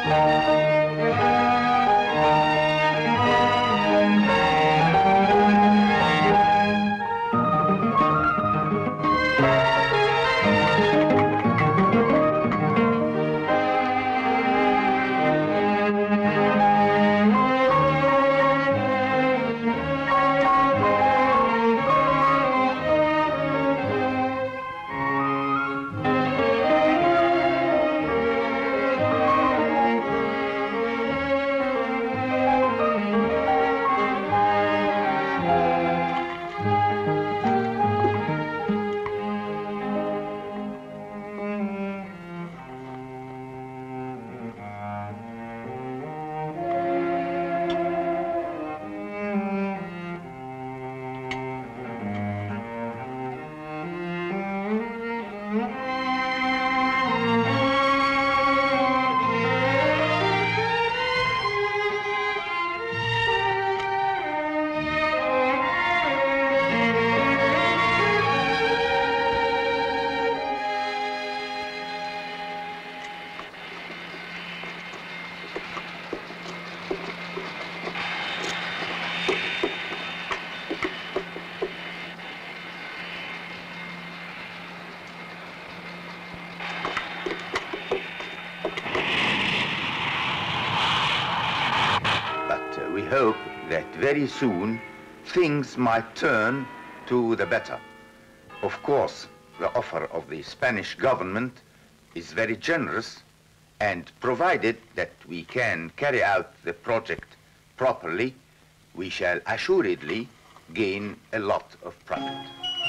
But uh, we hope that very soon things might turn to the better. Of course, the offer of the Spanish government is very generous and provided that we can carry out the project properly, we shall assuredly gain a lot of profit.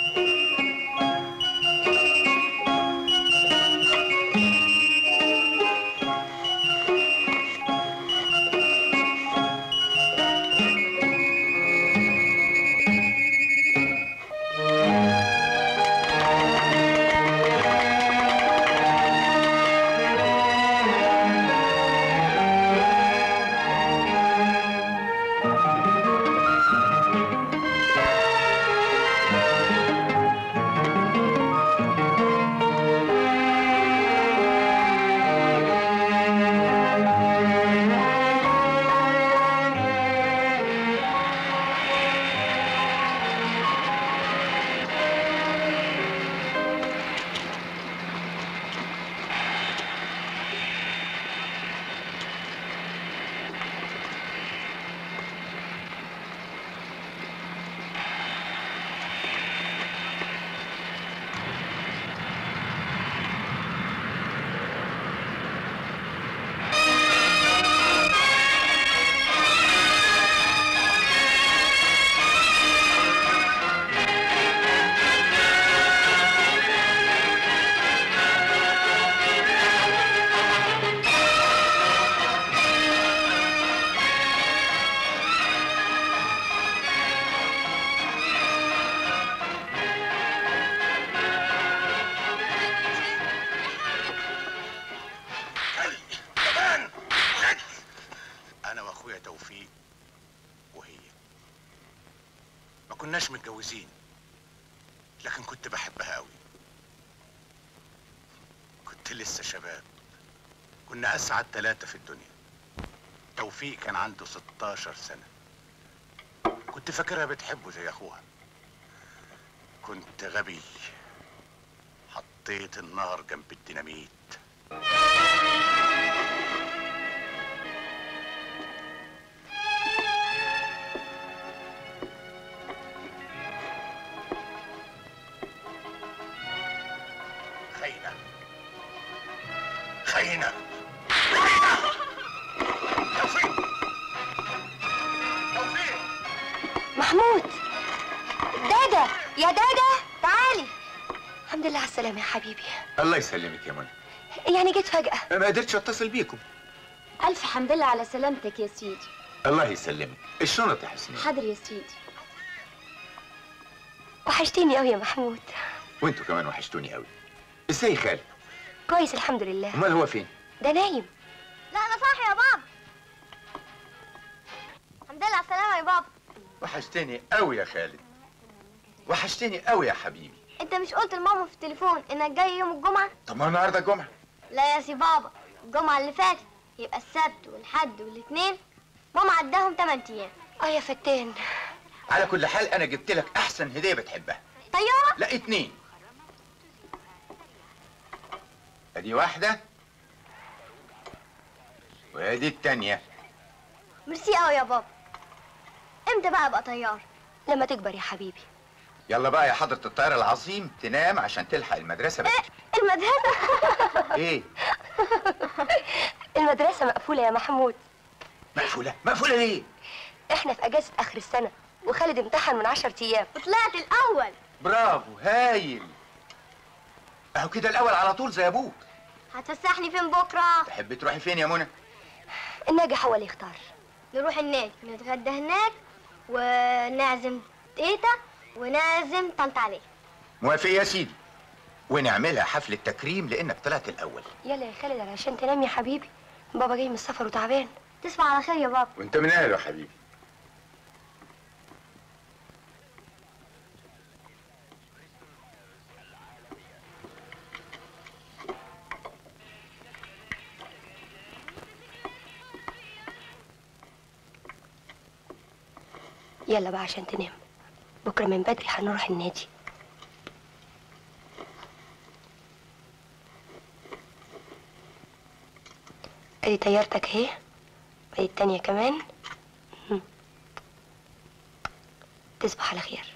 انا واخويا توفيق وهي ما كناش متجوزين لكن كنت بحبها قوي كنت لسه شباب كنا اسعد ثلاثة في الدنيا توفيق كان عنده 16 سنة كنت فاكرها بتحبه زي اخوها كنت غبي حطيت النار جنب الديناميت خاينة خاينة توفيق توفيق محمود دادا يا دادا تعالي الحمد لله على السلامة يا حبيبي الله يسلمك يا منى يعني جيت فجأة ما قدرتش اتصل بيكم ألف حمد لله على سلامتك يا سيدي الله يسلمك الشنط يا حسنين حاضر يا سيدي وحشتيني قوي يا محمود وانتوا كمان وحشتوني قوي ازاي خالد كويس الحمد لله امال هو فين ده نايم لا انا صاحي يا بابا الحمد لله على السلامة يا بابا وحشتني قوي يا خالد وحشتني قوي يا حبيبي انت مش قلت لماما في التليفون انك جاي يوم الجمعة طب ما النهارده الجمعه لا يا سي بابا الجمعة اللي فاتت يبقى السبت والحد والاثنين ماما عداهم 8 ايام اه يا فتان على كل حال انا جبت لك احسن هديه بتحبها طياره لا اتنين ادي واحده وادي التانية ميرسي قوي يا بابا امتى بقى ابقى طيار لما تكبر يا حبيبي يلا بقى يا حضرة الطيار العظيم تنام عشان تلحق المدرسة بقى المدرسه ايه المدرسة مقفولة يا محمود مقفولة مقفولة ليه احنا في اجازة اخر السنة وخالد امتحن من عشر ايام وطلعت الاول برافو هايل اهو كده الاول على طول زي ابوك هتفسحني فين بكره تحب تروحي فين يا منى الناجح هو اللي يختار نروح النادي نتغدى هناك ونعزم تيتا ونعزم طنط علي موافق يا سيدي ونعملها حفلة تكريم لانك طلعت الاول يلا يا خالد علشان تنام يا حبيبي بابا جاي من السفر وتعبان تصبح على خير يا بابا وانت من اهله يا حبيبي يلا بقى عشان تنام بكرة من بدري هنروح النادي ادي طيارتك اهي ادي التانية كمان مم. تصبح على خير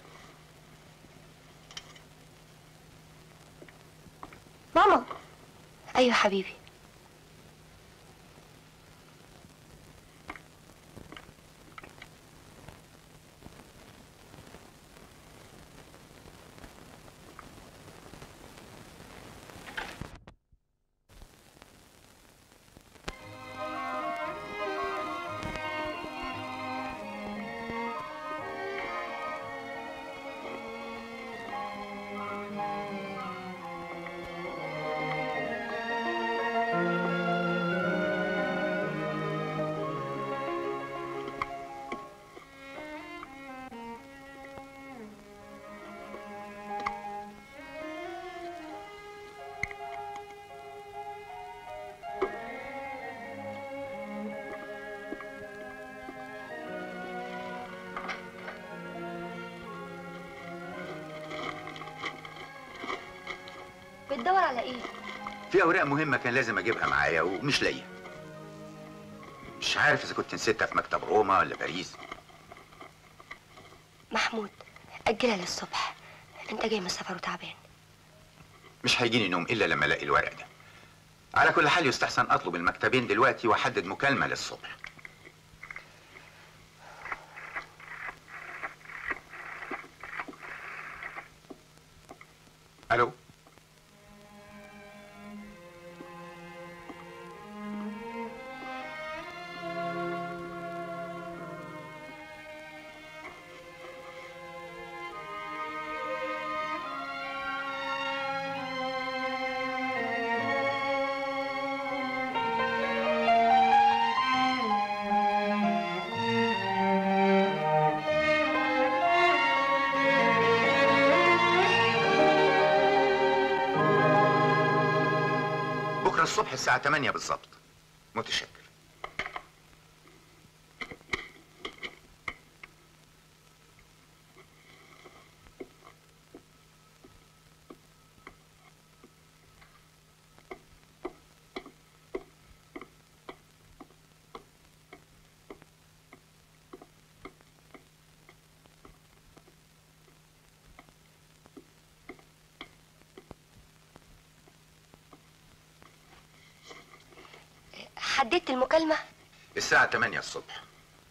ماما ايوه حبيبي بتدور على ايه في اوراق مهمة كان لازم اجيبها معايا ومش لاقيها مش عارف اذا كنت نسيتها في مكتب روما ولا باريس محمود اجلها للصبح انت جاي من السفر وتعبان مش هيجيني نوم الا لما الاقي الورق ده على كل حال يستحسن اطلب المكتبين دلوقتي واحدد مكالمة للصبح الو بكرة الصبح الساعة 8 بالظبط متشكر حددت المكالمة الساعة 8 الصبح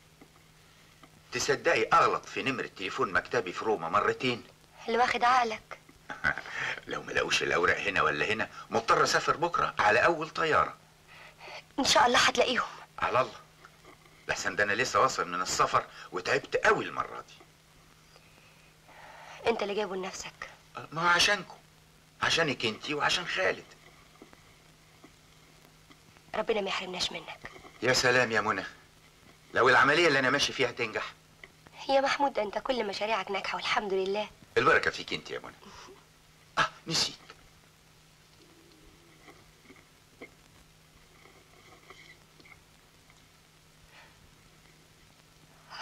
تصدقي اغلط في نمرة تليفون مكتبي في روما مرتين اللي واخد عقلك لو ما لقوش الاوراق هنا ولا هنا مضطر اسافر بكرة على اول طيارة ان شاء الله هتلاقيهم على الله لحسن ده انا لسه واصل من السفر وتعبت قوي المرة دي انت اللي جايبه لنفسك ما هو عشانكم عشانك انتي وعشان خالد ربنا ما يحرمناش منك يا سلام يا منى لو العملية اللي انا ماشي فيها تنجح يا محمود ده انت كل مشاريعك ناجحة والحمد لله البركة فيك انت يا منى اه نسيت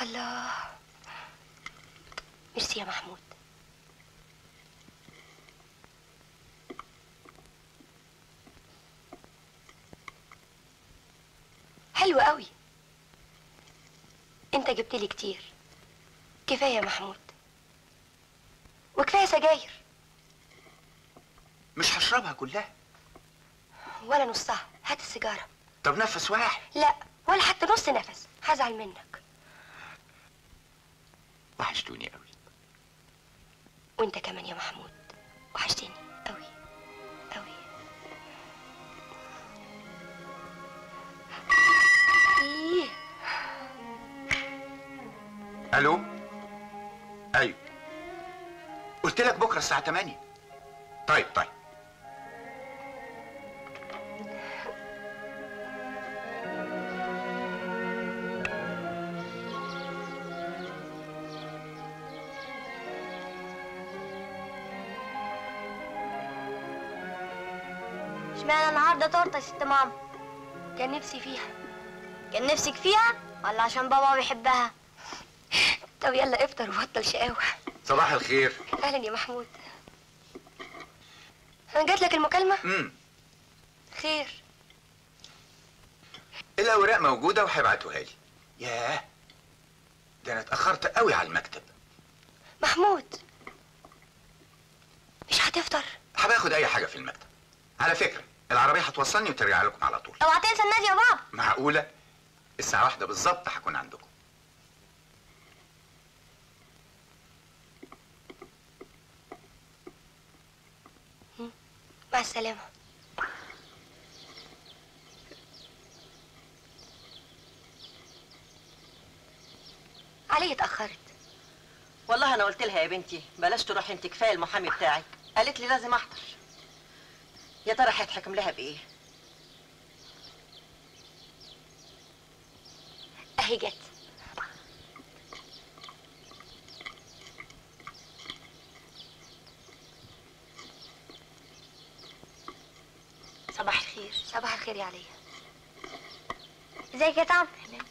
الله ميرسي يا محمود حلو قوي انت جبت لي كتير كفايه يا محمود وكفايه سجاير مش هشربها كلها ولا نصها هات السيجاره طب نفس واحد لا ولا حتى نص نفس هزعل منك وحشتوني قوي وانت كمان يا محمود وحشتني قوي قوي ايه الو ايوه قلت لك بكره الساعه 8 طيب طيب اشمعنى النهارده تورته يا ست ماما كان نفسي فيها كان نفسك فيها ولا عشان بابا بيحبها طب يلا افطر وبطل شقاوة صباح الخير اهلا يا محمود انا جات لك المكالمة امم خير الاوراق موجوده وهيبعتوها لي ياه ده انا اتاخرت قوي على المكتب محمود مش هتفطر هباخد اي حاجه في المكتب على فكره العربيه هتوصلني وترجع لكم على طول اوعى تنسى النادي يا بابا معقوله الساعه واحدة بالظبط هكون عندكم مع السلامة علي اتأخرت والله انا قلت لها يا بنتي بلاش تروحي انت كفايه المحامي بتاعك قالت لي لازم احضر يا ترى هيتحكم لها بايه اهي جت صباح الخير صباح الخير يا عليا ازيك يا طعم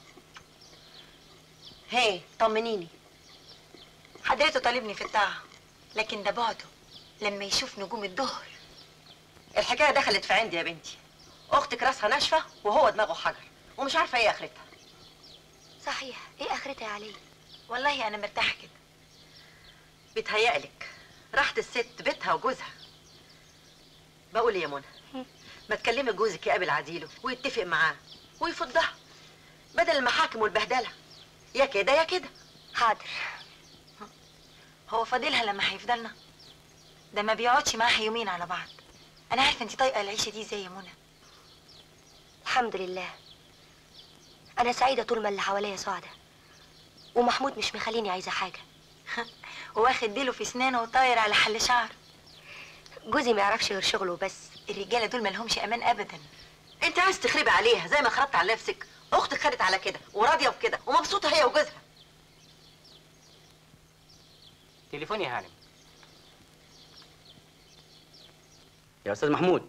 هي طمنيني حضرته طالبني في الطاعة لكن ده بعده لما يشوف نجوم الظهر الحكايه دخلت في عندي يا بنتي اختك راسها ناشفه وهو دماغه حجر ومش عارفه ايه اخرتها صحيح ايه اخرتها يا عليا والله أنا مرتاحة كده بيتهيألك راحت الست بيتها وجوزها بقول يا منى ما تكلمي جوزك يقابل عديله ويتفق معاه ويفضها بدل المحاكم والبهدله يا كده يا كده حاضر هو فاضلها لما هيفضلنا ده ما بيقعدش معاها يومين على بعض أنا عارفة أنت طايقة العيشة دي زي منى الحمد لله انا سعيدة طول ما اللي حواليا سعدة ومحمود مش مخليني عايزة حاجة واخد ديله في سنانه وطاير على حل شعر جوزي ما يعرفش غير شغله بس الرجالة دول ملهمش أمان أبدا انت عايز تخربي عليها زي ما خربت على نفسك اختك خدت على كده وراضيه بكده ومبسوطه هي وجوزها تليفون يا هانم يا استاذ محمود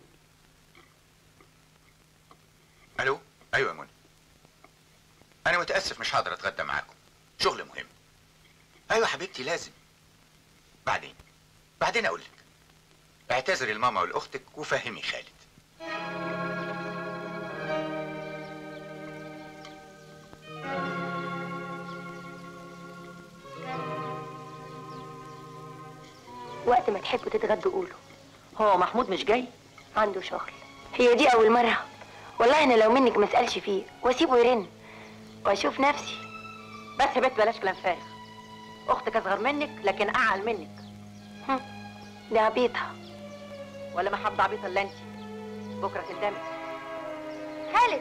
الو ايوه يا منى انا متاسف مش هقدر اتغدى معاكم شغل مهم ايوه حبيبتي لازم بعدين بعدين اقول لك اعتذري لماما ولاختك وفهمي خالد وقت ما تحبوا تتغدوا قولوا هو محمود مش جاي عنده شغل هي دي اول مرة والله انا لو منك ما اسالش فيه واسيبه يرن واشوف نفسي بس يا بنت بلاش كلام فارغ اختك اصغر منك لكن اعقل منك دي عبيطة ولا ما حد عبيطه الا انت بكره تندمي خالد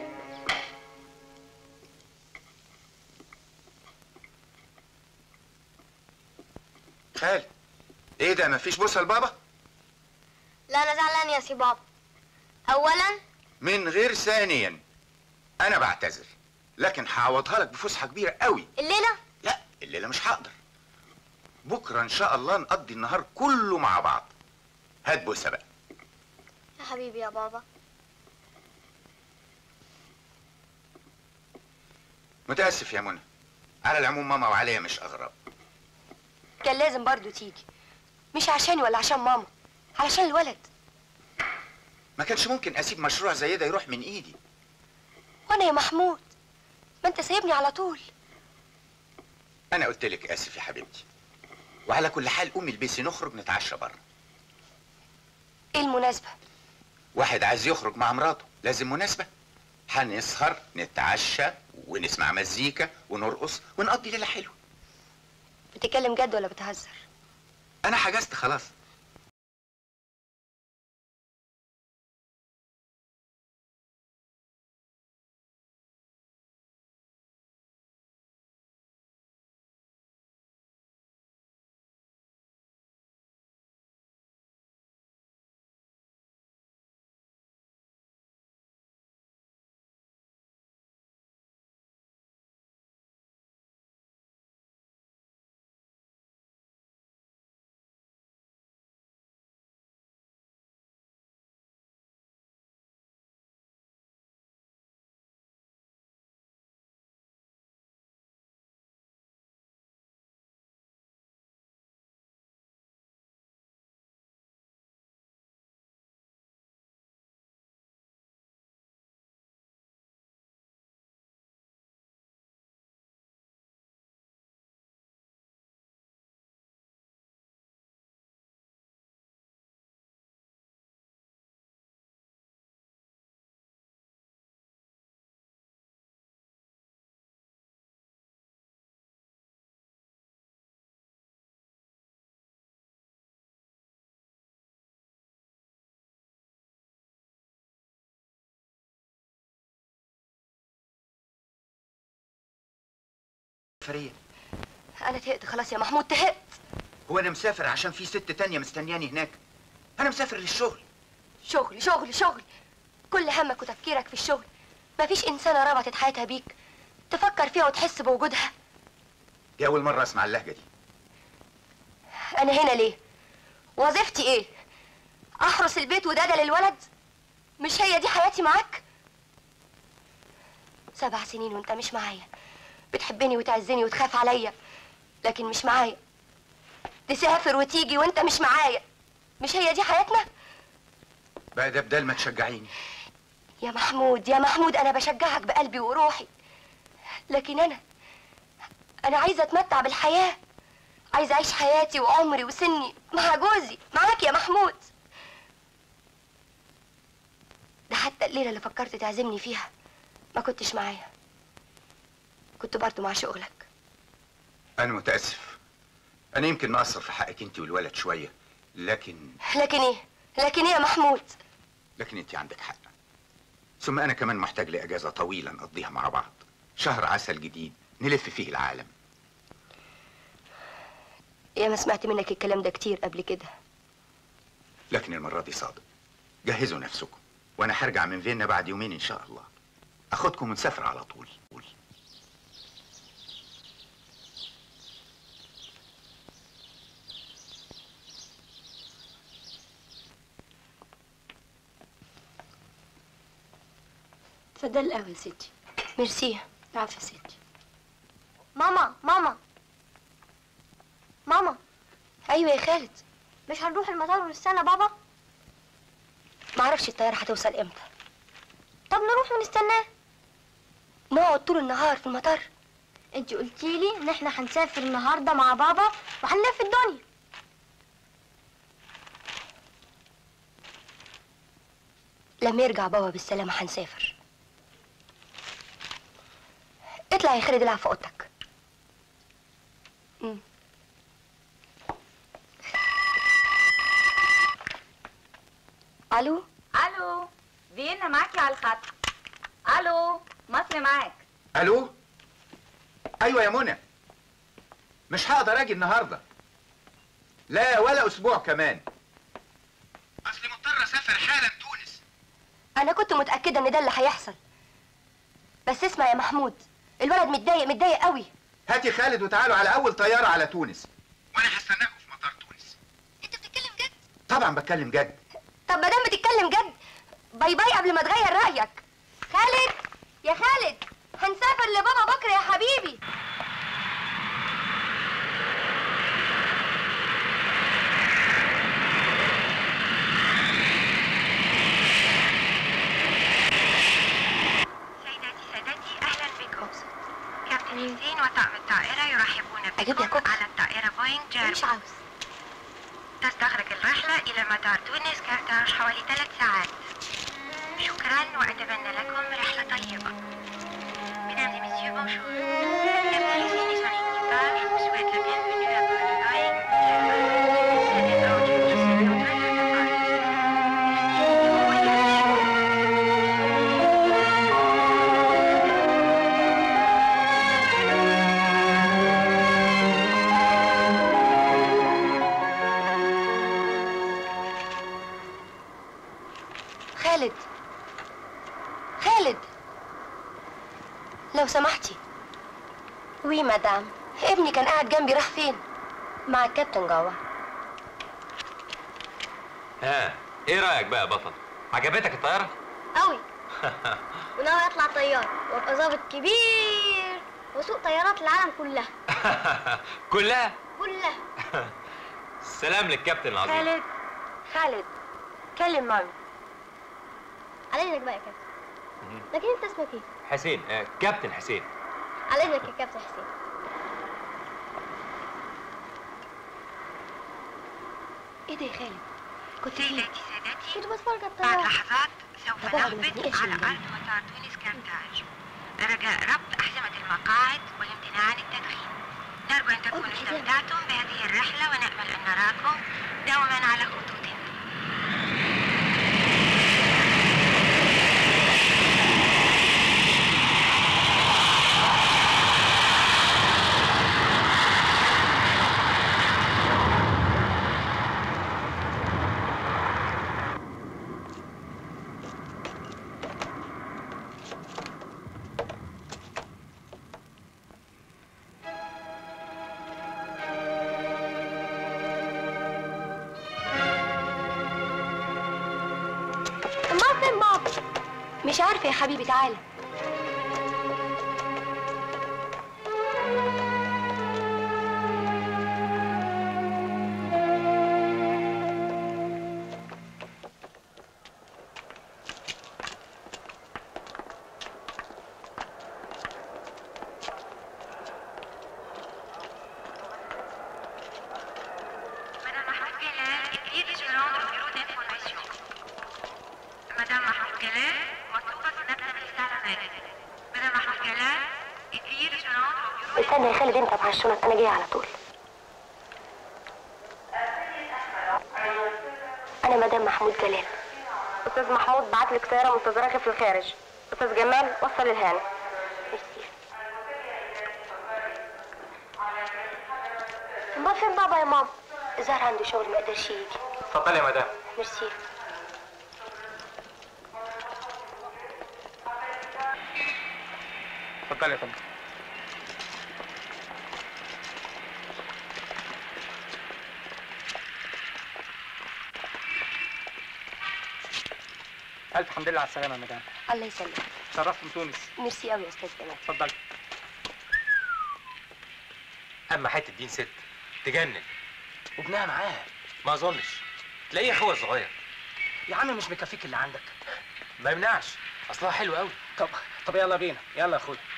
خالد ايه ده مفيش بوسه لبابا لا انا زعلان يا سي بابا اولا من غير ثانيا انا بعتذر لكن هعوضها لك بفسحه كبيره قوي الليله لا الليله مش هقدر بكره ان شاء الله نقضي النهار كله مع بعض هات بوسه بقى يا حبيبي يا بابا متاسف يا منى على العموم ماما وعليا مش اغرب كان لازم برضو تيجي مش عشاني ولا عشان ماما علشان الولد ما كانش ممكن اسيب مشروع زي ده يروح من ايدي وانا يا محمود ما انت سايبني على طول انا قلت لك اسف يا حبيبتي وعلى كل حال قومي البسي نخرج نتعشى بره ايه المناسبة واحد عايز يخرج مع مراته لازم مناسبة هنسهر نتعشى ونسمع مزيكا ونرقص ونقضي ليلة حلوة بتتكلم جد ولا بتهزر أنا حجزت خلاص فريه انا تهقت خلاص يا محمود تهقت هو أنا مسافر عشان في ست تانية مستنياني هناك أنا مسافر للشغل شغل شغل شغل كل همك وتفكيرك في الشغل مفيش انسانة ربطت حياتها بيك تفكر فيها وتحس بوجودها دي أول مرة أسمع اللهجة دي انا هنا ليه وظيفتي ايه احرس البيت ودادة للولد مش هي دي حياتي معاك سبع سنين وانت مش معايا بتحبني وتعزني وتخاف عليا لكن مش معايا تسافر وتيجي وانت مش معايا مش هي دي حياتنا بقى ده بدل ما تشجعيني يا محمود يا محمود انا بشجعك بقلبي وروحي لكن انا انا عايزه اتمتع بالحياه عايزه اعيش حياتي وعمري وسني مع جوزي معاك يا محمود ده حتى الليله اللي فكرت تعزمني فيها ما كنتش معايا كنت برضه مع شغلك أنا متأسف أنا يمكن مقصر في حقك أنت والولد شوية لكن لكن ايه لكن ايه يا محمود لكن أنت عندك حق ثم أنا كمان محتاج لأجازة طويلة نقضيها مع بعض شهر عسل جديد نلف فيه العالم يا ما سمعت منك الكلام ده كتير قبل كده لكن المرة دي صادق جهزوا نفسكم وأنا هرجع من فيينا بعد يومين إن شاء الله أخدكم ونسافر على طول اتفضل القهوه يا ستي ميرسي عفوا يا ستي ماما ماما ماما ايوه يا خالد مش هنروح المطار ونستنى بابا معرفش الطياره هتوصل امتى طب نروح ونستناه نقعد طول النهار في المطار انت قلتي لي ان احنا هنسافر النهارده مع بابا وهنلف الدنيا لما يرجع بابا بالسلامة هنسافر اطلع يا خالد العب في اوضتك مم. الو الو فيينا معاكي على الخط الو مصر معاك ألو أيوة يا منى مش هقدر أجي النهاردة لا ولا أسبوع كمان أصلي مضطر أسافر حالا تونس انا كنت متاكده ان ده اللي هيحصل بس اسمع يا محمود الولد متضايق متضايق قوي هاتي خالد وتعالوا على أول طيارة على تونس وأنا هستناكم في مطار تونس انت بتتكلم جد طبعا بتكلم جد طب ما دام بتتكلم جد باي باي قبل ما تغير رايك خالد يا خالد هنسافر لبابا بكره يا حبيبي المهندسين وطاقم الطائرة يرحبون أجيب لك بكم كوكس. على الطائرة بوينغ جيرمان مش عاوز تستغرق الرحلة إلى مطار تونس كارتاج حوالي ثلاث ساعات شكرا وأتمنى لكم رحلة طيبة Mesdames et messieurs, bonjour. Bienvenue ici sur l'équipage. Je vous souhaite la bienvenue à bord du Boeing German 747 Merci de vos voyages. خالد خالد لو سمحتي وي مدام ابني كان قاعد جنبي راح فين مع الكابتن جوه ها ايه رايك بقى يا بطل عجبتك الطياره قوي وناوي اطلع طيار وابقى ظابط كبير واسوق طيارات العالم كلها كلها كلها سلام للكابتن العظيم خالد خالد كلم مامي على اذنك بقى يا كابتن لكن انت اسمك ايه؟ حسين آه كابتن حسين على اذنك يا كابتن حسين ايه ده يا خالد كنت فين سيداتي سادتي كنت بتفرج على بعد الطيارة لحظات سوف طبعاً ما نهبط تنقلش على من أرض مطار تونس كارتاج رجاء ربط أحزمة المقاعد والامتناع عن التدخين نرجو أن تكونوا استمتعتم بهذه الرحلة ونأمل أن نراكم دوما على خطوطنا ماما فين ماما مش عارفه يا حبيبي تعالى Madame Mahmoud Keller, essayez de se rendre au bureau d'information. Madame Mahmoud Keller, مطلوبة في نبذة الاستعلامات. Madame Mahmoud Keller, essayez de se rendre au bureau استنى يا خالد انت مع الشنط انا جايه على طول انا مدام محمود جلال استاذ محمود بعت لك سياره منتظراك في الخارج استاذ جمال وصل الهانم ميرسي امال فين بابا يا ماما؟ زهر عنده شغل ما قدرش يجي اتفضلي يا مدام ميرسي اتفضل يا فندم الف حمد لله على السلامه يا مدام الله يسلمك شرفتم تونس ميرسي قوي يا استاذ جمال اتفضل اما حته دين ست تجنن وابنها معاها ما اظنش تلاقيه اخوه صغير يا عم مش مكفيك اللي عندك ما يمنعش اصلها حلو قوي طب طب يلا بينا يلا يا اخويا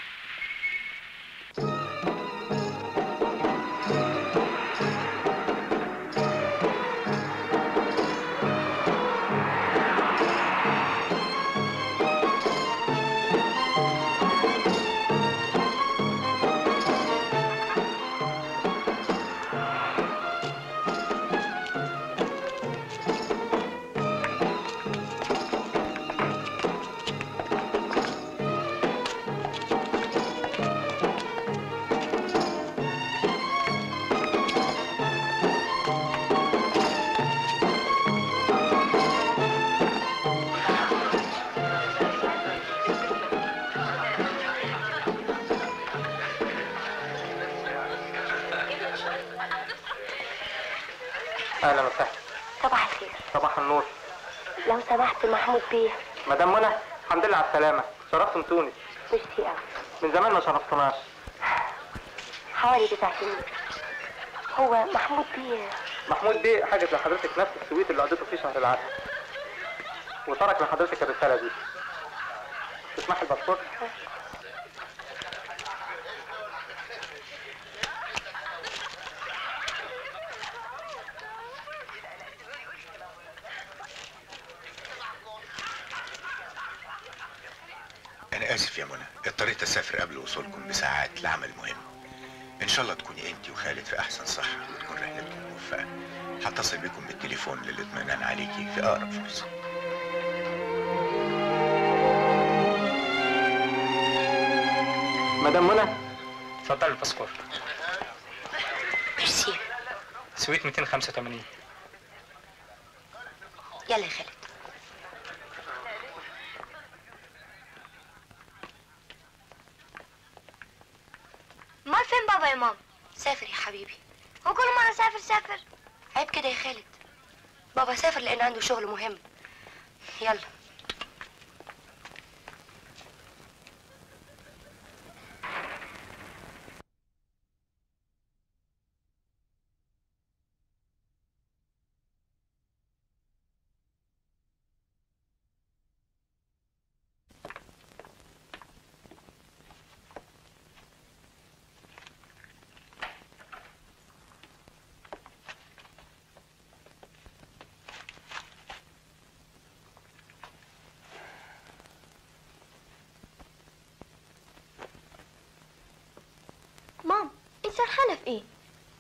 اهلا وسهلا صباح الخير صباح النور لو سمحت محمود بيه مدام منى الحمد لله على السلامه شرفتم تونس ميرسي قوي من زمان ما شرفتناش حوالي تسع سنين هو محمود بيه محمود بيه حجز لحضرتك نفس السويت اللي قضيته فيه شهر العسل وترك لحضرتك الرساله دي تسمح الباسبور اسف يا منى اضطريت اسافر قبل وصولكم بساعات لعمل مهم ان شاء الله تكوني انت وخالد في احسن صحه وتكون رحلتكم موفقه هتصل بكم بالتليفون للاطمئنان عليكي في اقرب فرصه مدام منى اتفضل الباسبور ميرسي سويت 285 يلا يا خالد امال فين بابا يا ماما سافر يا حبيبي هو كل مره سافر سافر عيب كده يا خالد بابا سافر لان عنده شغل مهم يلا مام انت سرحانه في ايه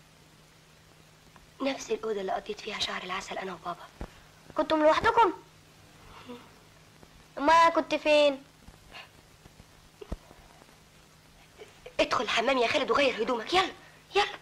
نفس الأوضة اللي قضيت فيها شهر العسل أنا وبابا كنتم لوحدكم امال انا كنت فين ادخل الحمام يا خالد وغير هدومك يلا يلا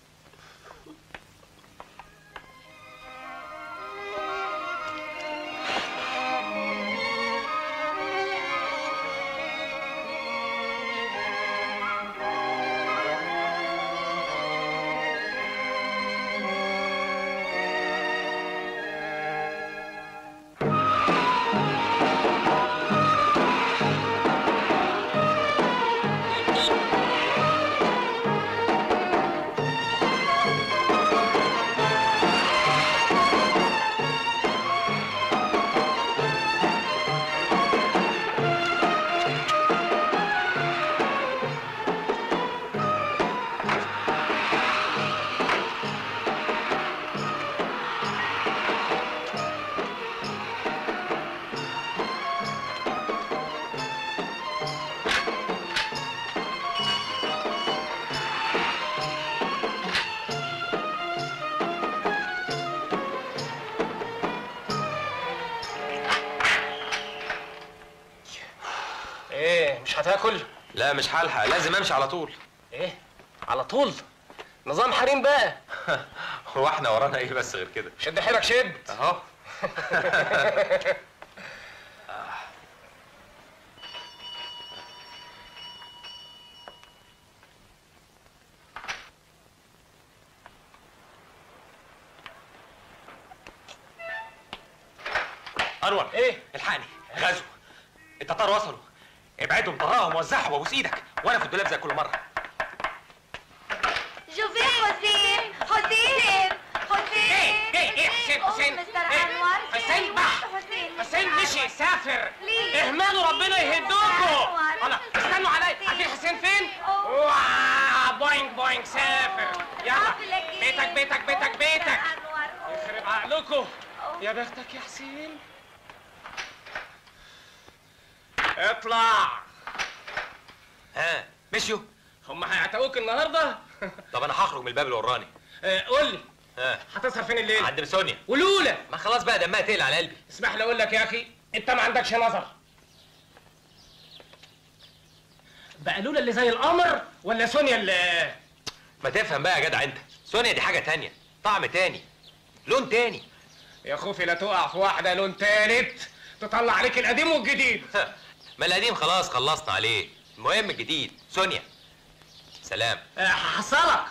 ايه مش هتاكل لا مش هلحق لازم امشي على طول ايه على طول نظام حريم بقى هو احنا ورانا ايه بس غير كده شد حيلك شد اهو انور ايه الحقني غزو التتار وصلوا ابعدهم طرقهم وزعهم وابوس ايدك وانا في الدولاب زي كل مره شوفي حسين حسين حسين ايه ايه ايه حسين حسين مستر إيه؟ انور حسين بح حسين حسين مشي سافر ليه؟ اهملوا ربنا يهدوكوا أنور. انا استنوا عليا عارفين حسين فين؟ واه، بوينج بوينج سافر يلا بيتك بيتك بيتك بيتك يخرب عقلكوا يا بختك يا حسين اطلع ها مشيوا هم هيعتقوك النهارده؟ طب انا هخرج من الباب اللي وراني آه، قول لي ها هتسهر فين الليل؟ عند سونيا ولولا ما خلاص بقى دمها تقل على قلبي اسمح لي اقول لك يا اخي انت ما عندكش نظر بقى لولا اللي زي القمر ولا سونيا اللي ما تفهم بقى يا جدع انت سونيا دي حاجه تانية طعم تاني لون تاني يا خوفي لا تقع في واحده لون تالت تطلع عليك القديم والجديد ما القديم خلاص خلصنا عليه المهم الجديد سونيا سلام آه، هحصلك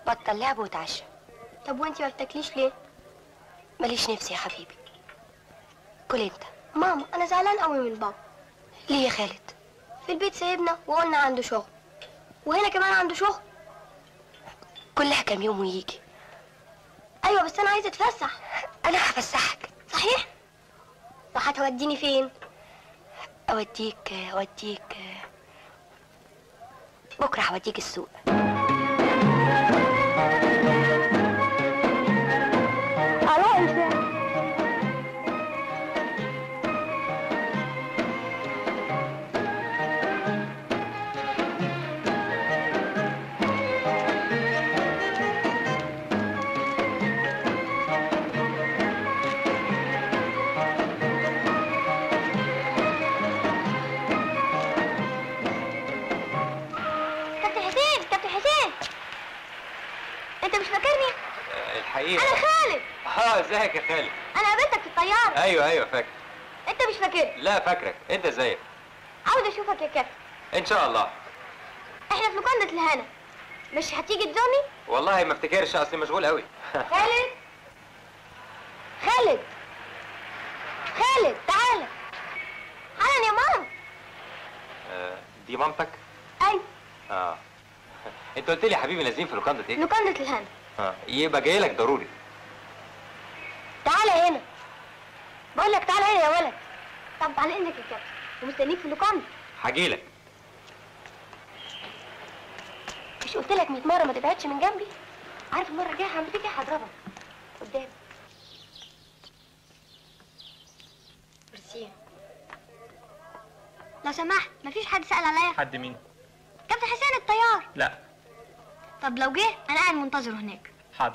بطل لعب وتعشى طب وانتي ما بتاكليش ليه ماليش نفسي يا حبيبي كل انت ماما انا زعلان قوي من بابا ليه يا خالد في البيت سايبنا وقلنا عنده شغل وهنا كمان عنده شغل كلها كام يوم ويجي ايوه بس انا عايزه اتفسح انا هفسحك صحيح وهتوديني فين اوديك اوديك بكره هوديك السوق الو انت كابتن حسين كابتن حسين انت مش فاكرني الحقيقه انا خالد اه ازيك يا خالد انا قابلتك في الطياره ايوه ايوه فاكر انت مش فاكرني لا فاكرك انت ازيك عاوز اشوفك يا كابتن ان شاء الله احنا في لوكاندا الهنا مش هتيجي تزورني والله ما افتكرش اصلي مشغول قوي خالد خالد خالد تعالى حالا يا ماما آه، دي مامتك ايوه اه انت قلت لي يا حبيبي نازلين في لوكاندا ايه لوكاندا الهنا اه يبقى جاي لك ضروري تعالى هنا بقول لك تعالى هنا يا ولد طب على انك يا كابتن ومستنيك في اللوكاندا هاجي لك مش قلت لك 100 مره ما تبعدش من جنبي عارف المره الجايه لما تيجي هضربك قدام ميرسي لو سمحت مفيش حد سأل عليا حد مين كابتن حسين الطيار لا طب لو جه انا قاعد منتظره هناك حاضر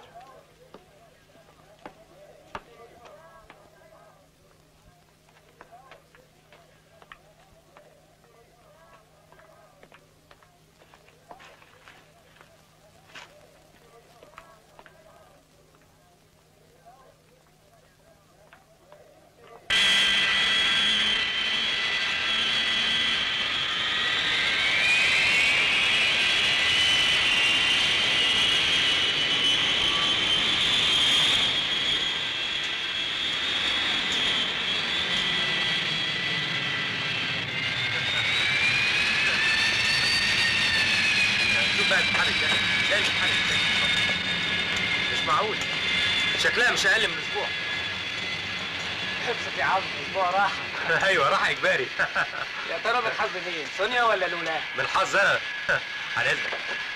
شوف بقى الامتحان الجاي ده الامتحان الجاي مش معقول شكلها مش اقل من اسبوع حفظك يا عم اسبوع راحه ايوه راح اجباري يا ترى من حظ مين سونيا ولا لولا من الحظ انا على اذنك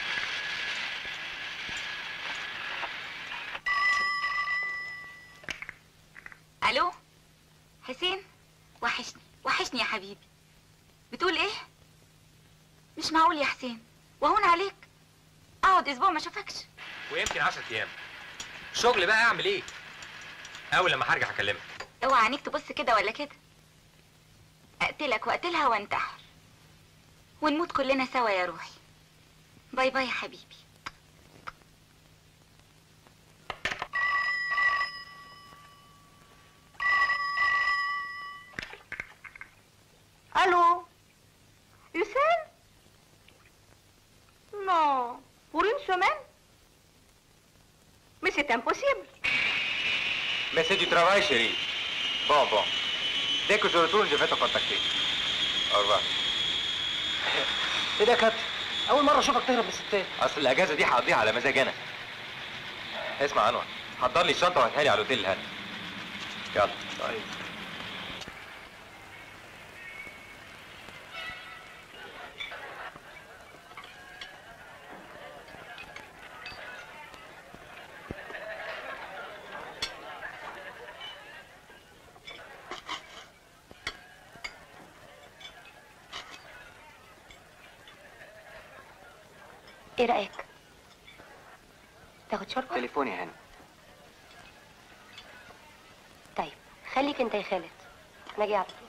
الو حسين وحشني وحشني يا حبيبي بتقول ايه مش معقول يا حسين وهون عليك اقعد اسبوع ما اشوفكش ويمكن 10 ايام شغل بقى اعمل ايه اول لما هرجع اكلمك اوعى عينيك تبص كده ولا كده اقتلك واقتلها وانتحر ونموت كلنا سوا يا روحي باي باي يا حبيبي Allô Hussein Non. Pour une semaine Mais c'est impossible. Mais c'est du travail, chérie. Bon, bon. Dès que je retourne, je vais te contacter. Au revoir. ايه ده يا كابتن اول مره اشوفك تهرب من الستات اصل الاجازه دي هقضيها على مزاج انا اسمع انور حضر لي الشنطه وهاتها لي على الاوتيل الهنا يلا طيب ايه رايك تاخد شوربه تليفوني يا هاني طيب خليك انت يا خالد انا جاي على طول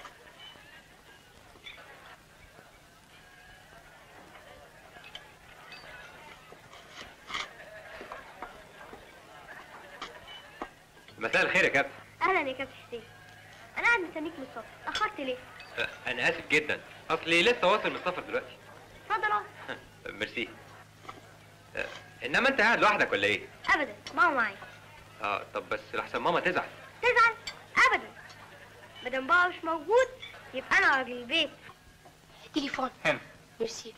مساء الخير يا كابتن اهلا يا كابتن حسين انا قاعد مستنيك من الصبح اتاخرت ليه أه، انا اسف جدا اصلي لسه واصل من السفر دلوقتي اتفضل اقعد ميرسي أه، انما انت قاعد لوحدك ولا ايه ابدا ماما معايا اه طب بس لحسن ماما تزعل تزعل ابدا مادام بابا مش موجود يبقى انا راجل البيت تليفون هنا ميرسي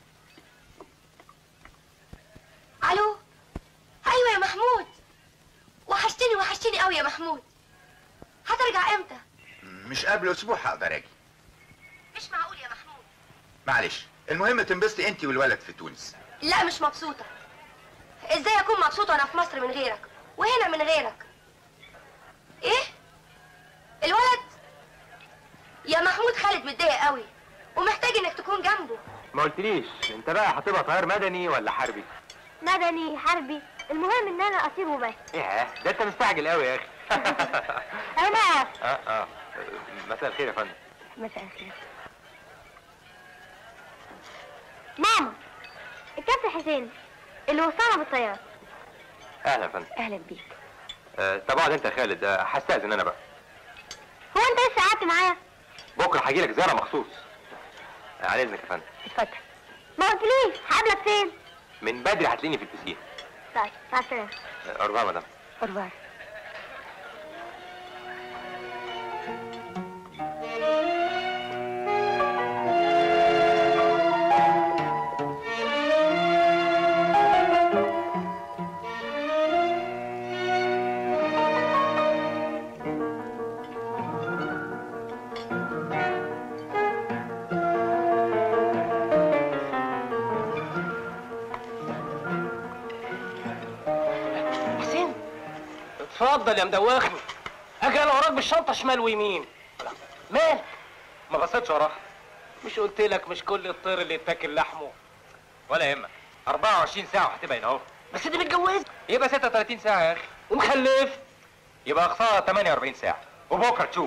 الو ايوه يا محمود وحشتني وحشتني قوي يا محمود هترجع امتى مش قبل اسبوع هقدر اجي مش معقول يا محمود معلش المهم تنبسطي انت والولد في تونس لا مش مبسوطه ازاي اكون مبسوطه وانا في مصر من غيرك وهنا من غيرك ايه الولد يا محمود خالد متضايق قوي ومحتاج انك تكون جنبه ما قلتليش انت بقى هتبقى طيار مدني ولا حربي مدني حربي المهم ان انا اطير وبس ايه ده انت مستعجل قوي يا اخي انا اه اه مساء الخير يا فندم مساء الخير ماما الكابتن حسين اللي وصلنا بالطيارة اهلا يا فندم اهلا بيك آه طب اقعد انت يا خالد آه، هستاذن انا بقى هو انت لسه قعدت معايا بكره هاجي لك زياره مخصوص آه، على اذنك يا فندم اتفضل ما قلتليش هقابلك فين من بدري هتلاقيني في البسين طيب مع السلامة آه، اربعه مدام أربعة حسين اتفضل يا مدوخني اجي انا وراك بالشنطه شمال ويمين مالك ما بصيتش وراها مش قلت لك مش كل الطير اللي يتاكل لحمه ولا يهمك 24 ساعه وهتبقى هنا اهو بس دي متجوزه يبقى 36 ساعه يا اخي ومخلف يبقى اقصاها 48 ساعه وبكره تشوف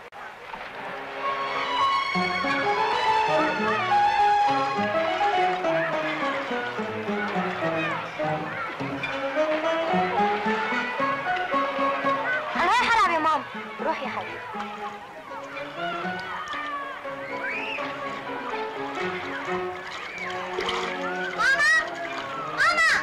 انا رايح العب يا ماما روح يا حبيبي ماما ماما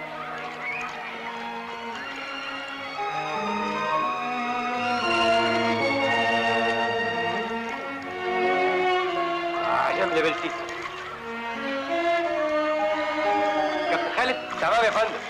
عشان لبلتي كابتن خالد تمام يا فندم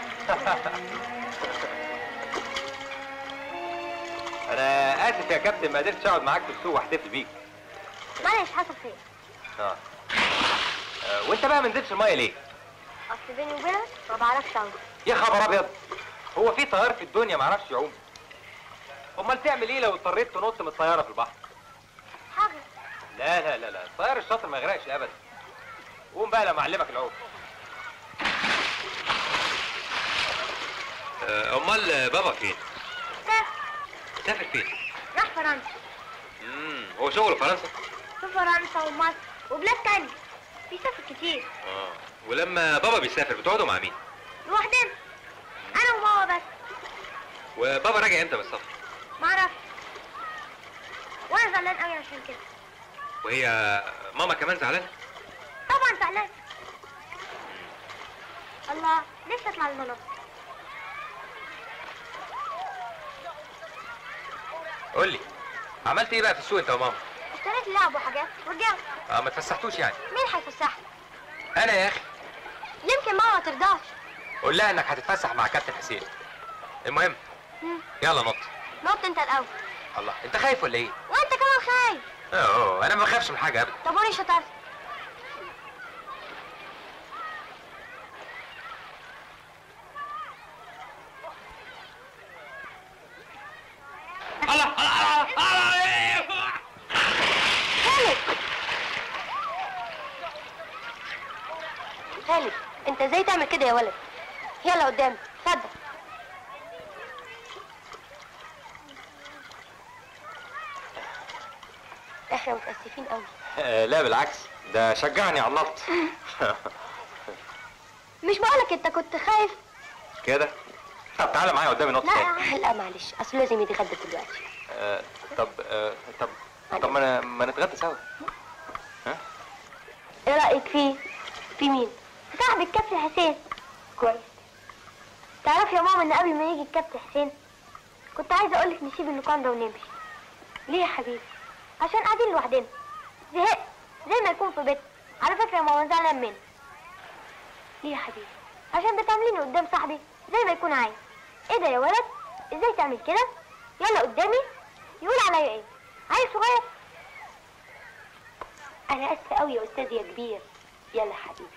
انا اسف يا كابتن ما قدرتش اقعد معاك في السوق واحتفل بيك معلش حصل خير اه آه، وانت بقى ما نزلتش الميه ليه اصل بيني وبينك ما بعرفش اعوم يا خبر ابيض هو في طيار في الدنيا ما عرفش يعوم امال تعمل ايه لو اضطريت تنط من الطياره في البحر حاجة لا لا لا لا الطيار الشاطر ما يغرقش ابدا قوم بقى لما اعلمك العوم آه، امال بابا فين سافر سافر فين راح فرنسا امم هو شغله فرنسا في فرنسا ومصر وبلاد تانية بيسافر كتير اه ولما بابا بيسافر بتقعدوا مع مين لوحدنا انا وماما بس وبابا راجع امتى من السفر معرفش وانا زعلان قوي عشان كده وهي ماما كمان زعلانه طبعا زعلان الله لسه اطلع المنصة قول لي عملت ايه بقى في السوق انت وماما اشتريت لعب وحاجات ورجعت اه ما تفسحتوش يعني مين هيفسحني انا يا اخي يمكن ماما ما ترضاش قول لها انك هتتفسح مع كابتن حسين المهم مم. يلا نط نط انت الاول الله انت خايف ولا ايه وانت كمان خايف اه انا ما بخافش من حاجه ابدا طب وري شطارتك الله الله الله الله خالد خالد انت ازاي تعمل كده يا ولد يلا قدام اتفضل احنا متاسفين قوي آه لا بالعكس ده شجعني على النط مش بقولك انت كنت خايف كده طب تعالى معايا قدامي نط تاني لا لا معلش اصل لازم يتغدى دلوقتي آه طب آه طب طب ما أنا- ما نتغدى سوا ايه رايك فيه في مين في صاحب الكابتن حسين كويس تعرفي يا ماما ان قبل ما يجي الكابتن حسين كنت عايزه اقول لك نسيب اللوكاندا ونمشي ليه يا حبيبي عشان قاعدين لوحدنا زهقت زي ما يكون في بيت على فكره يا ماما زعلان مني ليه يا حبيبي عشان بتعمليني قدام صاحبي زي ما يكون عايز ايه ده يا ولد ازاي تعمل كده يلا قدامي يقول عليا ايه عيل صغير انا اسفه قوي يا استاذ يا كبير يلا حبيبي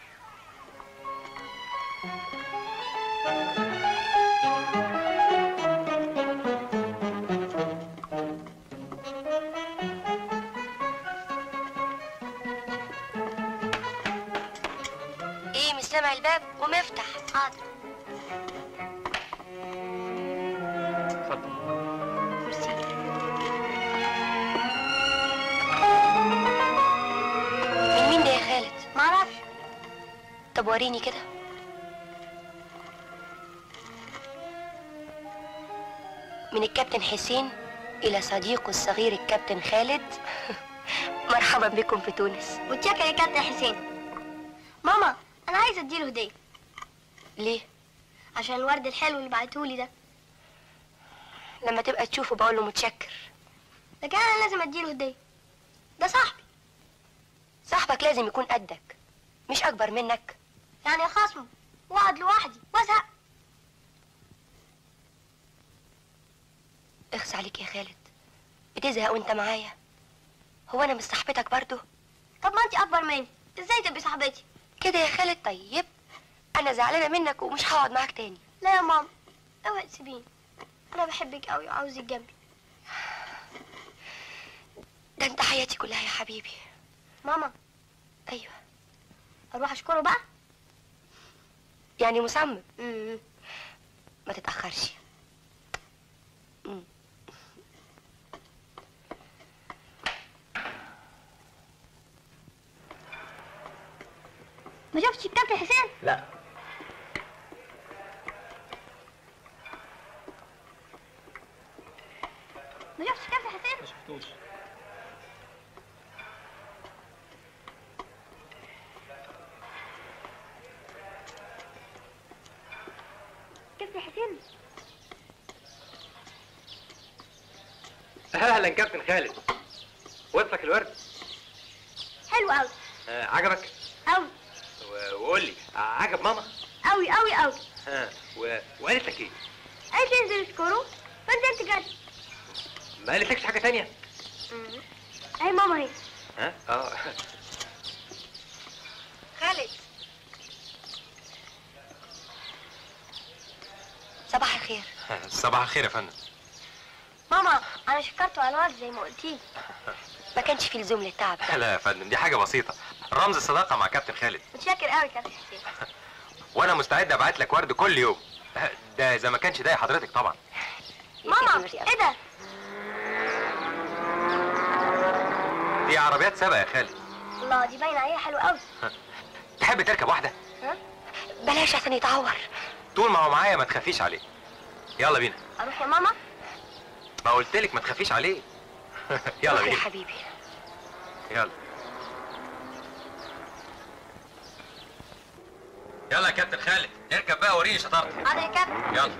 ايه مش سامع الباب قوم افتح حاضر من مين ده يا خالد معرفش طب وريني كده من الكابتن حسين إلى صديقه الصغير الكابتن خالد مرحبا بكم في تونس متشكر يا كابتن حسين ماما انا عايزه اديله هديه ليه؟ عشان الورد الحلو اللي بعتهولي ده لما تبقى تشوفه بقول له متشكر لكن انا لازم اديله هديه ده صاحبي صاحبك لازم يكون قدك مش أكبر منك يعني خصمه واقعد لوحدي وازهق اخس عليك يا خالد بتزهق وانت معايا هو انا مش صاحبتك برضو طب ما انت اكبر مني ازاي تبقي صاحبتي كده يا خالد طيب انا زعلانه منك ومش هقعد معاك تاني لا يا ماما اوعي تسيبيني انا بحبك قوي وعاوزك جنبي ده انت حياتي كلها يا حبيبي ماما ايوه اروح اشكره بقى يعني مصمم امم ما تتاخرش مم. ما شفتش الكابتن حسين لا ما شفتش الكابتن حسين ما شفتوش كابتن حسين اهلا كابتن خالد وصلك الورد حلو قوي آه عجبك قوي و- وقول لي عجب ماما قوي قوي قوي ها و... وقالت لك ايه قالت لي انزل اشكره فنزلت جري ما قالتلكش حاجه تانية اهي ماما اهي ها اه خالد صباح الخير صباح الخير يا فندم ماما انا شكرته على الورد زي ما قلتي ما كانش في لزوم للتعب ده لا يا فندم دي حاجه بسيطه رمز الصداقه مع كابتن خالد متشكر قوي كابتن حسين وانا مستعد ابعت لك ورد كل يوم ده اذا ما كانش ضايق حضرتك طبعا ماما ايه ده دي عربيات سبق يا خالد الله دي باينه عليها حلو قوي تحب تركب واحده بلاش عشان يتعور طول ما هو معايا ما تخافيش عليه يلا بينا اروح يا ماما ما قلت لك ما تخافيش عليه يلا روح يا بينا حبيبي يلا يلا يا كابتن خالد اركب بقى وريني شطارتك حاضر يا كابتن يلا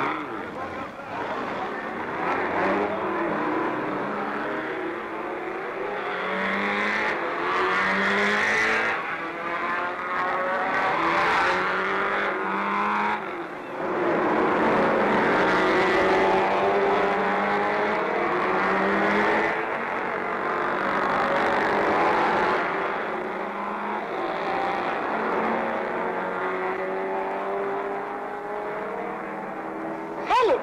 خالد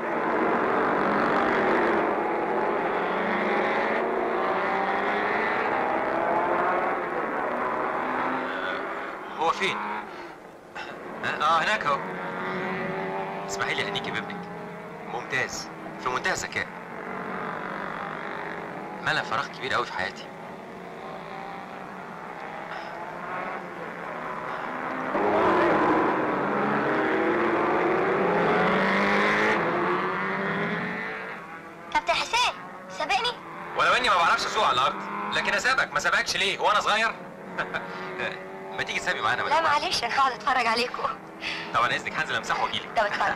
هو فين؟ اه هناك اهو اسمحي لي اهنيكي بابنك ممتاز في منتهى الذكاء ملا فراغ كبير قوي في حياتي كابتن حسين سابقني ولو اني ما بعرفش اسوق على الارض لكن اسابك ما سابقكش ليه وانا صغير ما تيجي تسابي معانا لا معلش انا هقعد اتفرج عليكم طبعا اذنك هنزل امسحه واجيلك طب اتفرج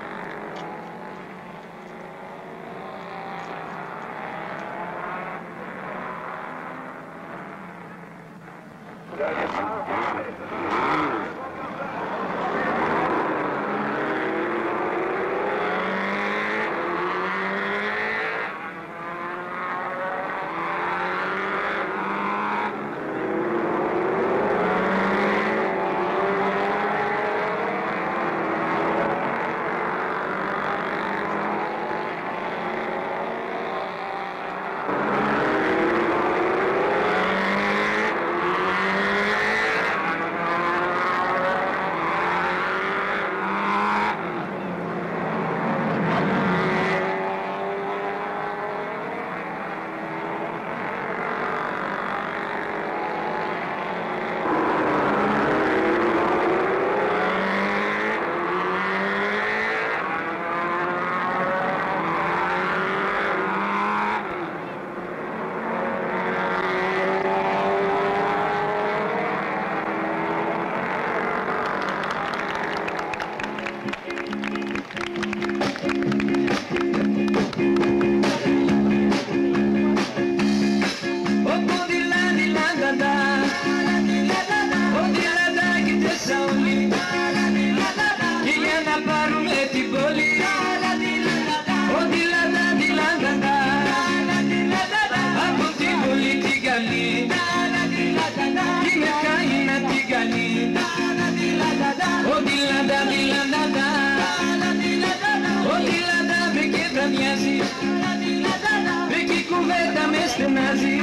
Vicky cuveta meste nazi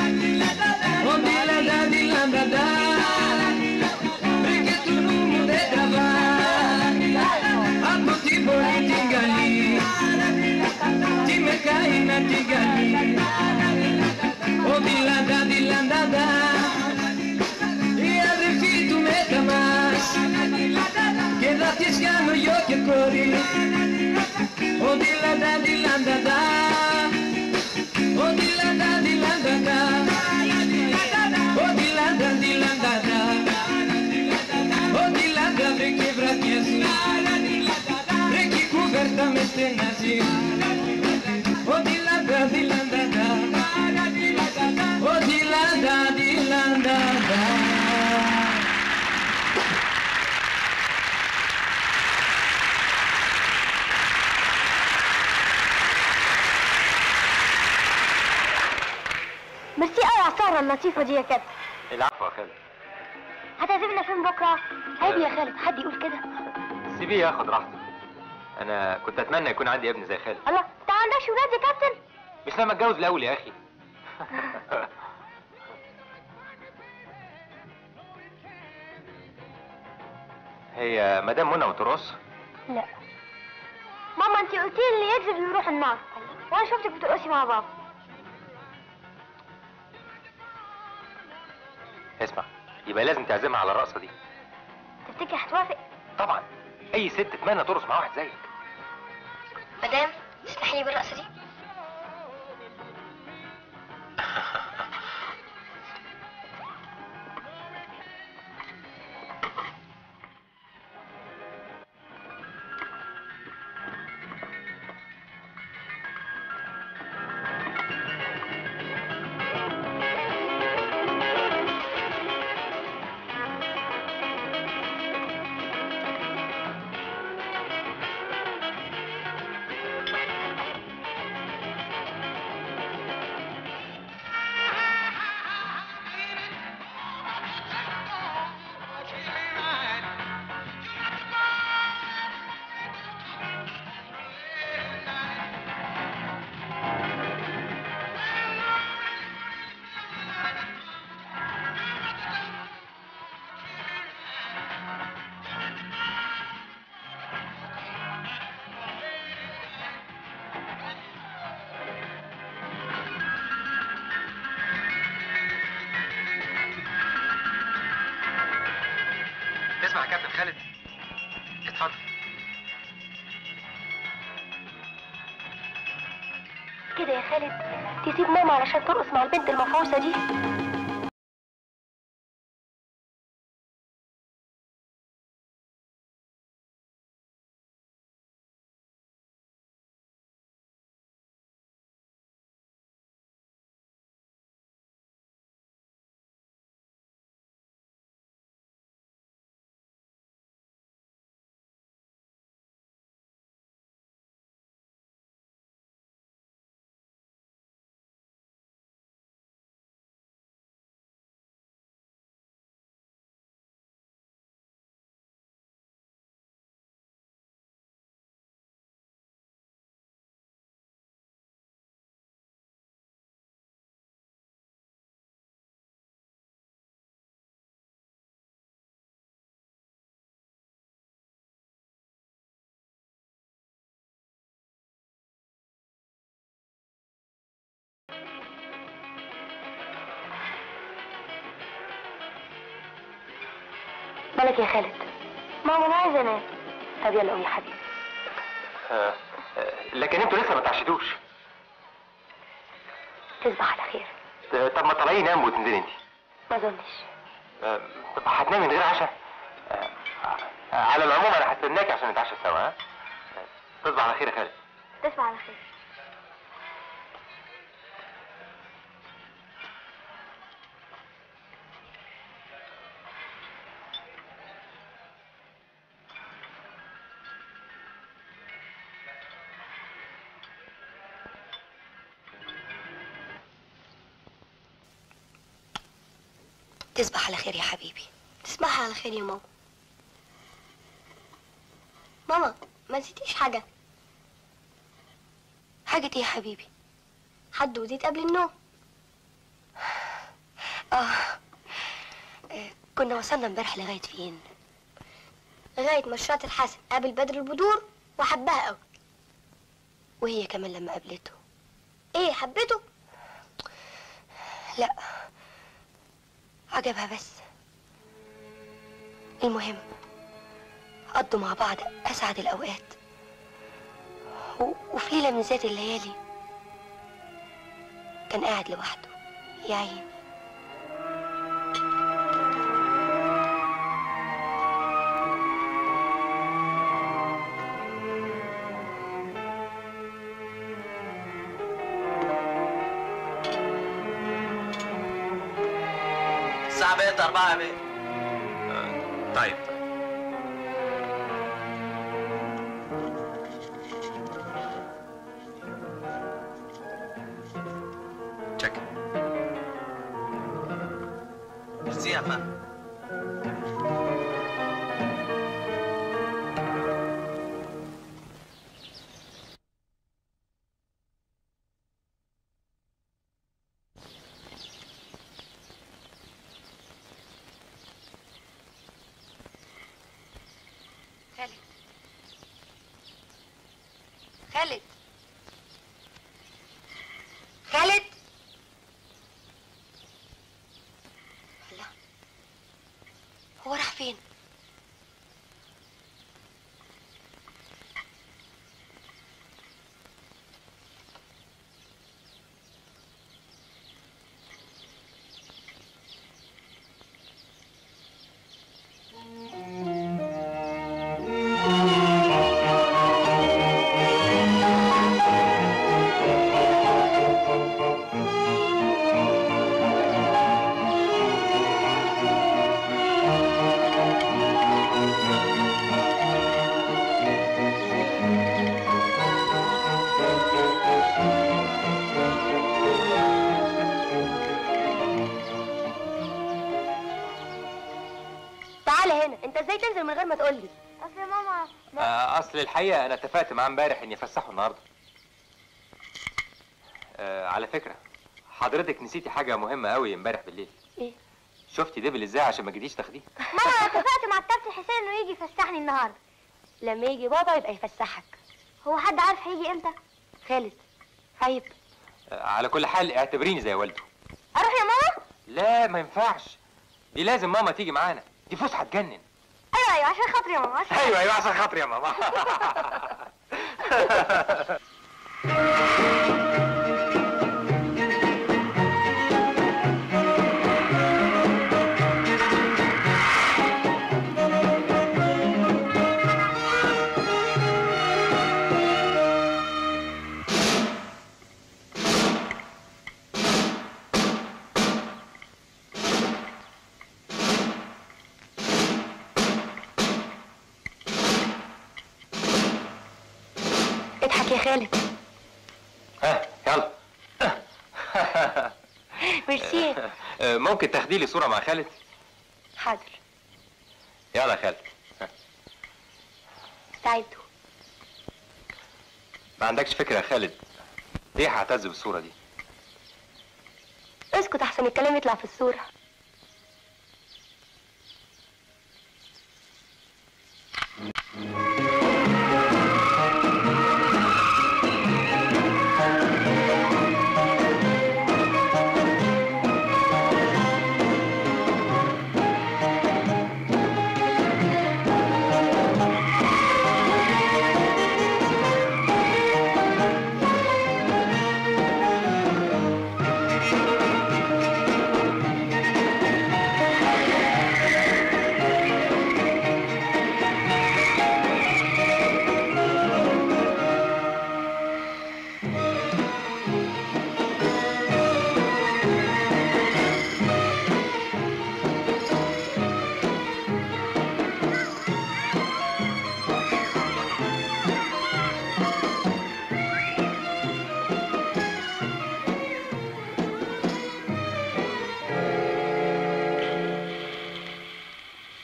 Oh di la da di la da da Perché tu non mi devi trovare A tutti i boliti gali Ti me cai na ti gali Oh di la da di la da da E arrivi tu me tamas Che da ti schiamo io che corri Oh di la da di la da da Oh di la da di la da da Oh di la da di la da da Oh di la da perché brattiesi Perché coperta mette nasi Oh di la da di la da da Oh di la da di la da da ميرسي قوي على السهرة اللطيفة دي يا كابتن العفو يا خالد هتعزمنا فين بكرة؟ عيب يا خالد حد يقول كده سيبيه ياخد راحته انا كنت اتمنى يكون عندي ابن زي خالد الله انت ما عندكش ولاد يا كابتن؟ مش لما اتجوز الاول يا اخي هي مدام منى وترقص لا ماما انت قلتي لي اللي يكذب يروح النار وانا شفتك بترقصي مع بابا اسمع يبقى لازم تعزمها على الرقصه دي تفتكر هتوافق؟ طبعا اي ست تتمنى ترقص مع واحد زيك مدام تسمحي لي بالرقصة دي تسمع يا كابتن خالد اتفضل كده يا خالد تسيب ماما علشان ترقص مع البنت المفعوصة دي مالك يا خالد ماما انا عايزه انام طب يلا قوم يا حبيبي آه، آه، لكن انتوا لسه ما تعشتوش تصبح على خير آه، طب ما طلعي نام وتنزلي انت ما اظنش آه، طب هتنامي من غير عشاء آه، آه، على العموم انا هستناك عشان نتعشى سوا ها آه، تصبح على خير يا خالد تصبح على خير تصبح على خير يا حبيبي تصبحي على خير يا ماما ماما ما نسيتيش حاجه حاجة ايه يا حبيبي حد وديت قبل النوم آه. آه كنا وصلنا امبارح لغاية فين لغايه ما الشاطر الحسن قابل بدر البدور وحبها قوي وهي كمان لما قابلته ايه حبيته لا عجبها بس المهم قضوا مع بعض أسعد الأوقات و... وفي ليلة من ذات الليالي كان قاعد لوحده يا عيني الساعة بقت أربعة يا بيه طيب تشيك ميرسي يا فندم خالد خالد خالد الله هو راح فين تعالى هنا انت ازاي تنزل من غير ما تقول لي اصل ماما آه، اصل الحقيقه انا اتفقت معاه امبارح اني افسحه النهارده آه، على فكره حضرتك نسيتي حاجه مهمه قوي امبارح بالليل ايه شفتي دبل ازاي عشان ما جيتيش تاخديه ماما انا اتفقت مع الكابتن حسين انه يجي يفسحني النهارده لما يجي بابا يبقى يفسحك هو حد عارف هيجي امتى خالد عيب آه، على كل حال اعتبريني زي والده اروح يا ماما لا ما ينفعش دي لازم ماما تيجي معانا دي فسحه تجنن ايوه ايوه عشان خاطري يا ماما عشان ايوه ايوه عشان خاطري يا ماما اضحك يا خالد ها يلا ميرسي آه، ممكن تاخدي لي صوره مع خالد حاضر يلا يا خالد استعدوا ما عندكش فكره يا خالد ليه هعتز بالصوره دي اسكت احسن الكلام يطلع في الصورة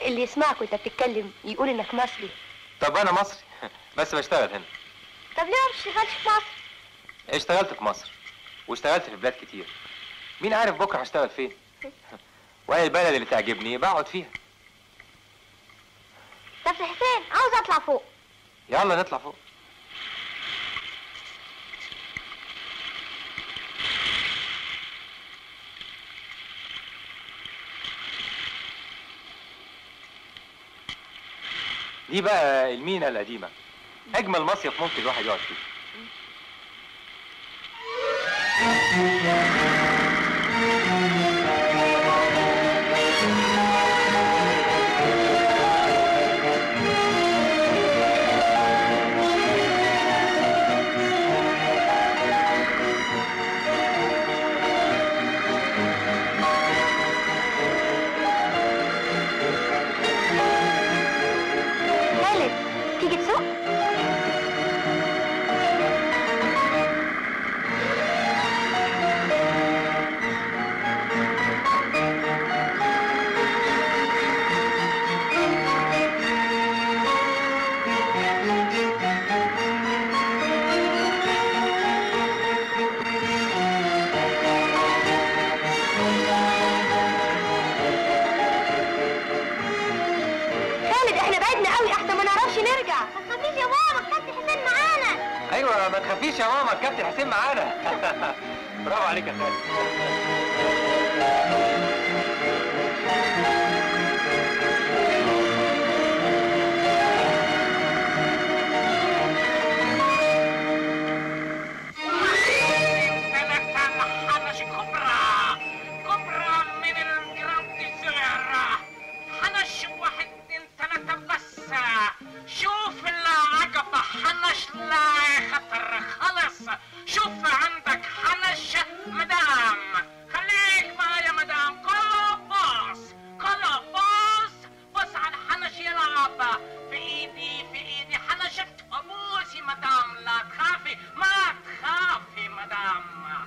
اللي يسمعك وانت بتتكلم يقول انك مصري طب انا مصري بس بشتغل هنا طب ليه ما بتشتغلش في مصر اشتغلت في مصر واشتغلت في بلاد كتير مين عارف بكره هشتغل فين وانا البلد اللي تعجبني بقعد فيها طب يا حسين عاوز اطلع فوق يلا نطلع فوق دي بقى المينا القديمة أجمل مصيف ممكن الواحد يقعد فيه خالد تيجي تسوق خالد احنا بعدنا قوي احسن ما نعرفش نرجع ما تخافيش يا ماما الكابتن حسين معانا أيوة ما تخافيش يا ماما الكابتن حسين معانا برافو عليك يا خالد حنش كبرى كبرى من الجراند صغيرة حنش واحد اتنين تلاتة بس شوف العقبة حنش لا خطر خلص شوف عندك حنش مدام خليك معايا مدام كله باص كله باص بص على الحنش يلعب في ايدي في ايدي حنش ابوسي مدام لا تخافي ما تخافي مدام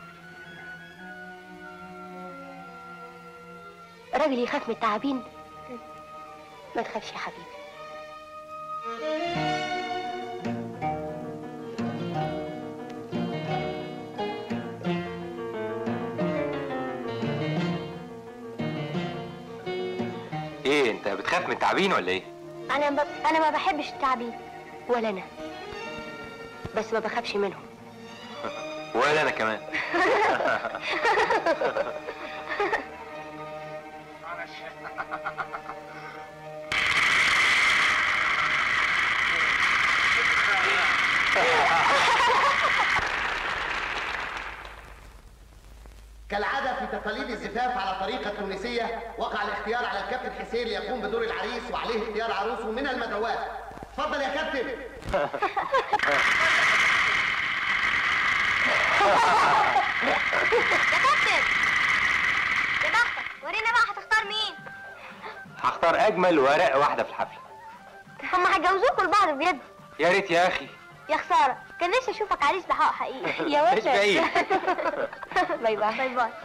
راجل يخاف من التعابين ما تخافش يا حبيبي إيه أنت بتخاف من التعابين ولا إيه؟ انا ب... انا ما بحبش التعابين ولا انا بس ما بخافش منهم ولا أنا كمان كالعادة في تقاليد الزفاف على طريقة تونسية وقع الاختيار على الكابتن حسين ليقوم بدور العريس وعليه اختيار عروسه من المدعوات اتفضل يا كابتن يا كابتن يا بختك ورينا بقى هتختار مين هختار أجمل ورق واحدة في الحفلة هم هيجوزوكوا لبعض بجد يا ريت يا أخي يا خسارة كان نفسي اشوفك عريس بحق حقيقي يا مش بعيد باي باي باي باي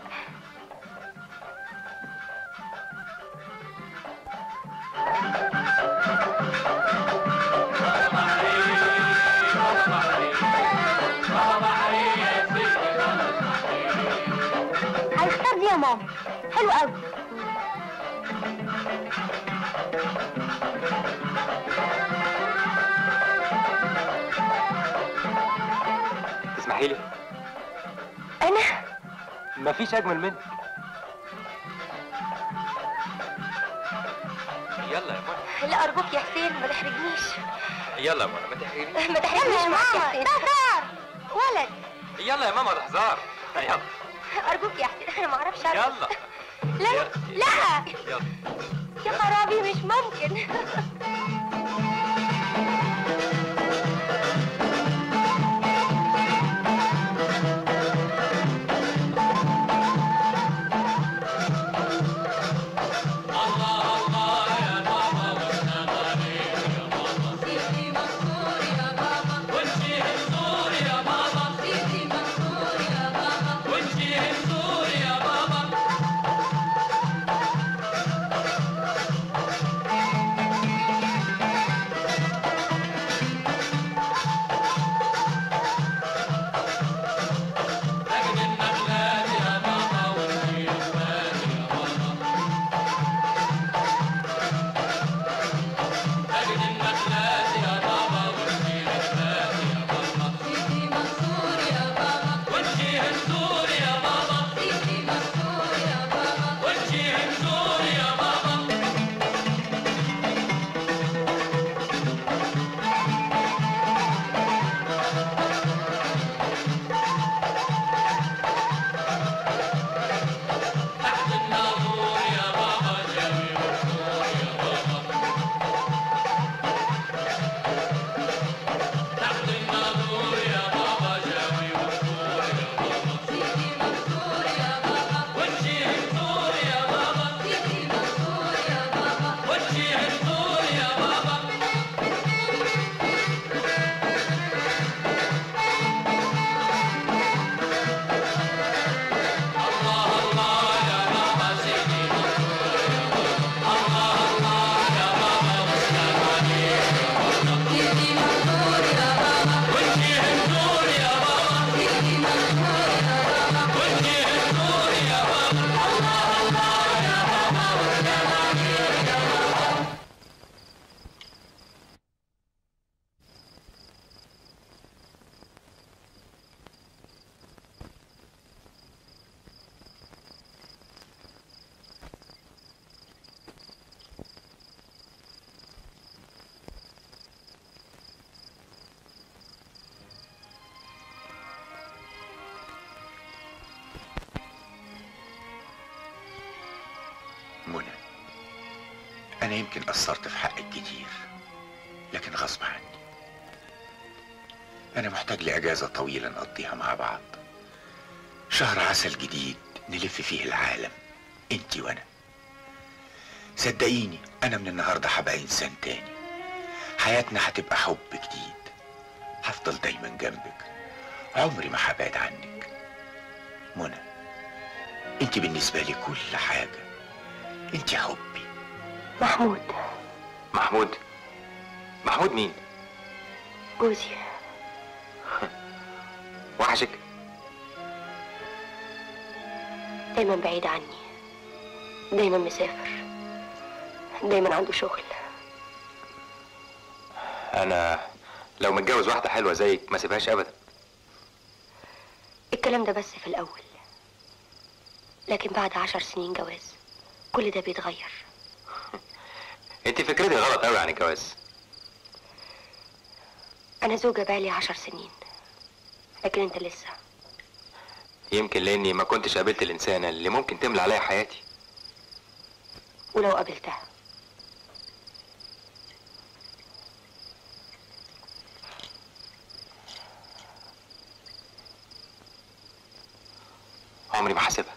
هيختار دي يا ماما حلو قوي تسمحي لي انا مفيش أجمل منك يلا يا منى لا ارجوك يا حسين ما تحرجنيش يلا يا منى ما تحرجنيش ما تحرجنيش معاك يا حسين ده هزار ولد يلا يا ماما ده هزار يلا ارجوك يا حسين انا ما اعرفش أرقص. يلا لا لا يلا يا خرابي مش ممكن يا منى أنا يمكن قصرت في حقك كتير لكن غصب عني أنا محتاج لأجازة طويلة نقضيها مع بعض شهر عسل جديد نلف فيه العالم انتي وأنا صدقيني أنا من النهاردة هبقى إنسان تاني حياتنا هتبقى حب جديد هفضل دايما جنبك عمري ما هبعد عنك منى انت بالنسبة لي كل حاجة انت حبي محمود محمود محمود مين جوزي وحشك دايما بعيد عني دايما مسافر دايما عنده شغل انا لو متجوز واحده حلوه زيك ما سيبهاش ابدا الكلام ده بس في الأول لكن بعد عشر سنين جواز كل ده بيتغير انت فكرتي غلط قوي عن الجواز أنا زوجة بقالي عشر سنين لكن أنت لسه يمكن لاني ما كنتش قابلت الانسانه اللي ممكن تملى عليا حياتي ولو قابلتها عمري ما حاسبها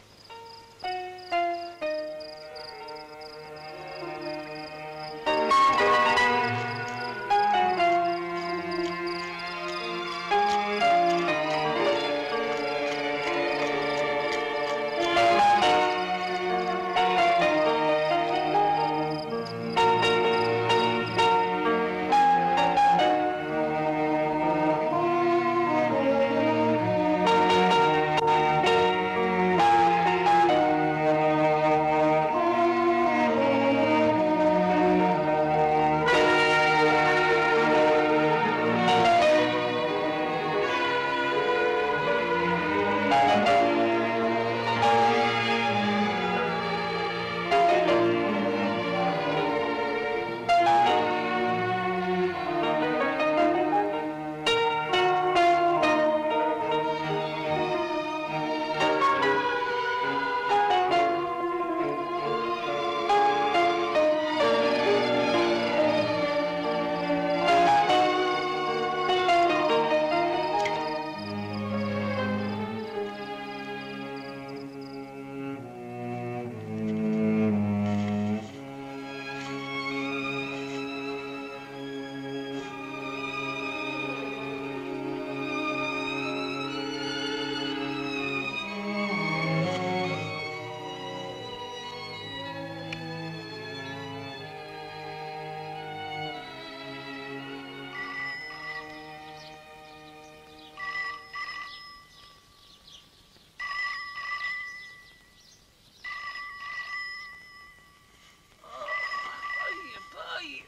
طيب طيب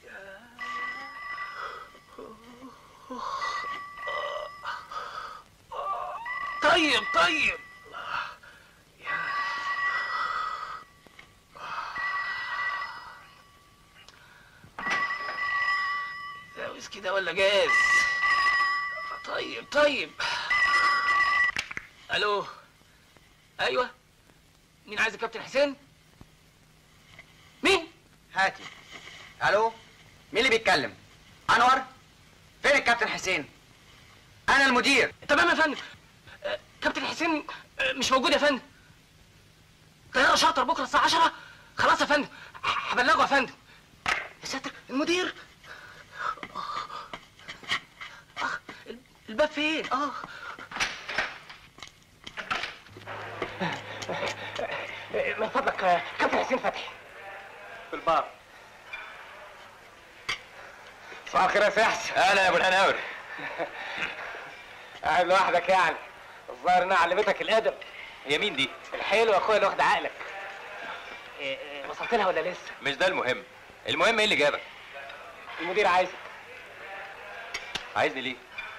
طيب طيب ده ويسكي ده ولا جاز طيب طيب الو ايوه مين عايز الكابتن حسين مين هاتي الو مين اللي بيتكلم انور فين الكابتن حسين انا المدير تمام يا فندم آه، كابتن حسين آه، مش موجود يا فندم طيارة شاطر بكرة الساعة 10 خلاص يا فندم ح- هبلغه يا فندم يا ساتر المدير آه، الباب فين؟ اه من فضلك آه، كابتن حسين فتحي في البار صباح الخير يا سحس اهلا يا ابو الهناور قاعد لوحدك يعني الظاهر انها علمتك الادب هي مين دي الحلو يا اخويا اللي واخد عقلك إيه، إيه، وصلت لها ولا لسه؟ مش ده المهم المهم ايه اللي جابك المدير عايزك عايزني ليه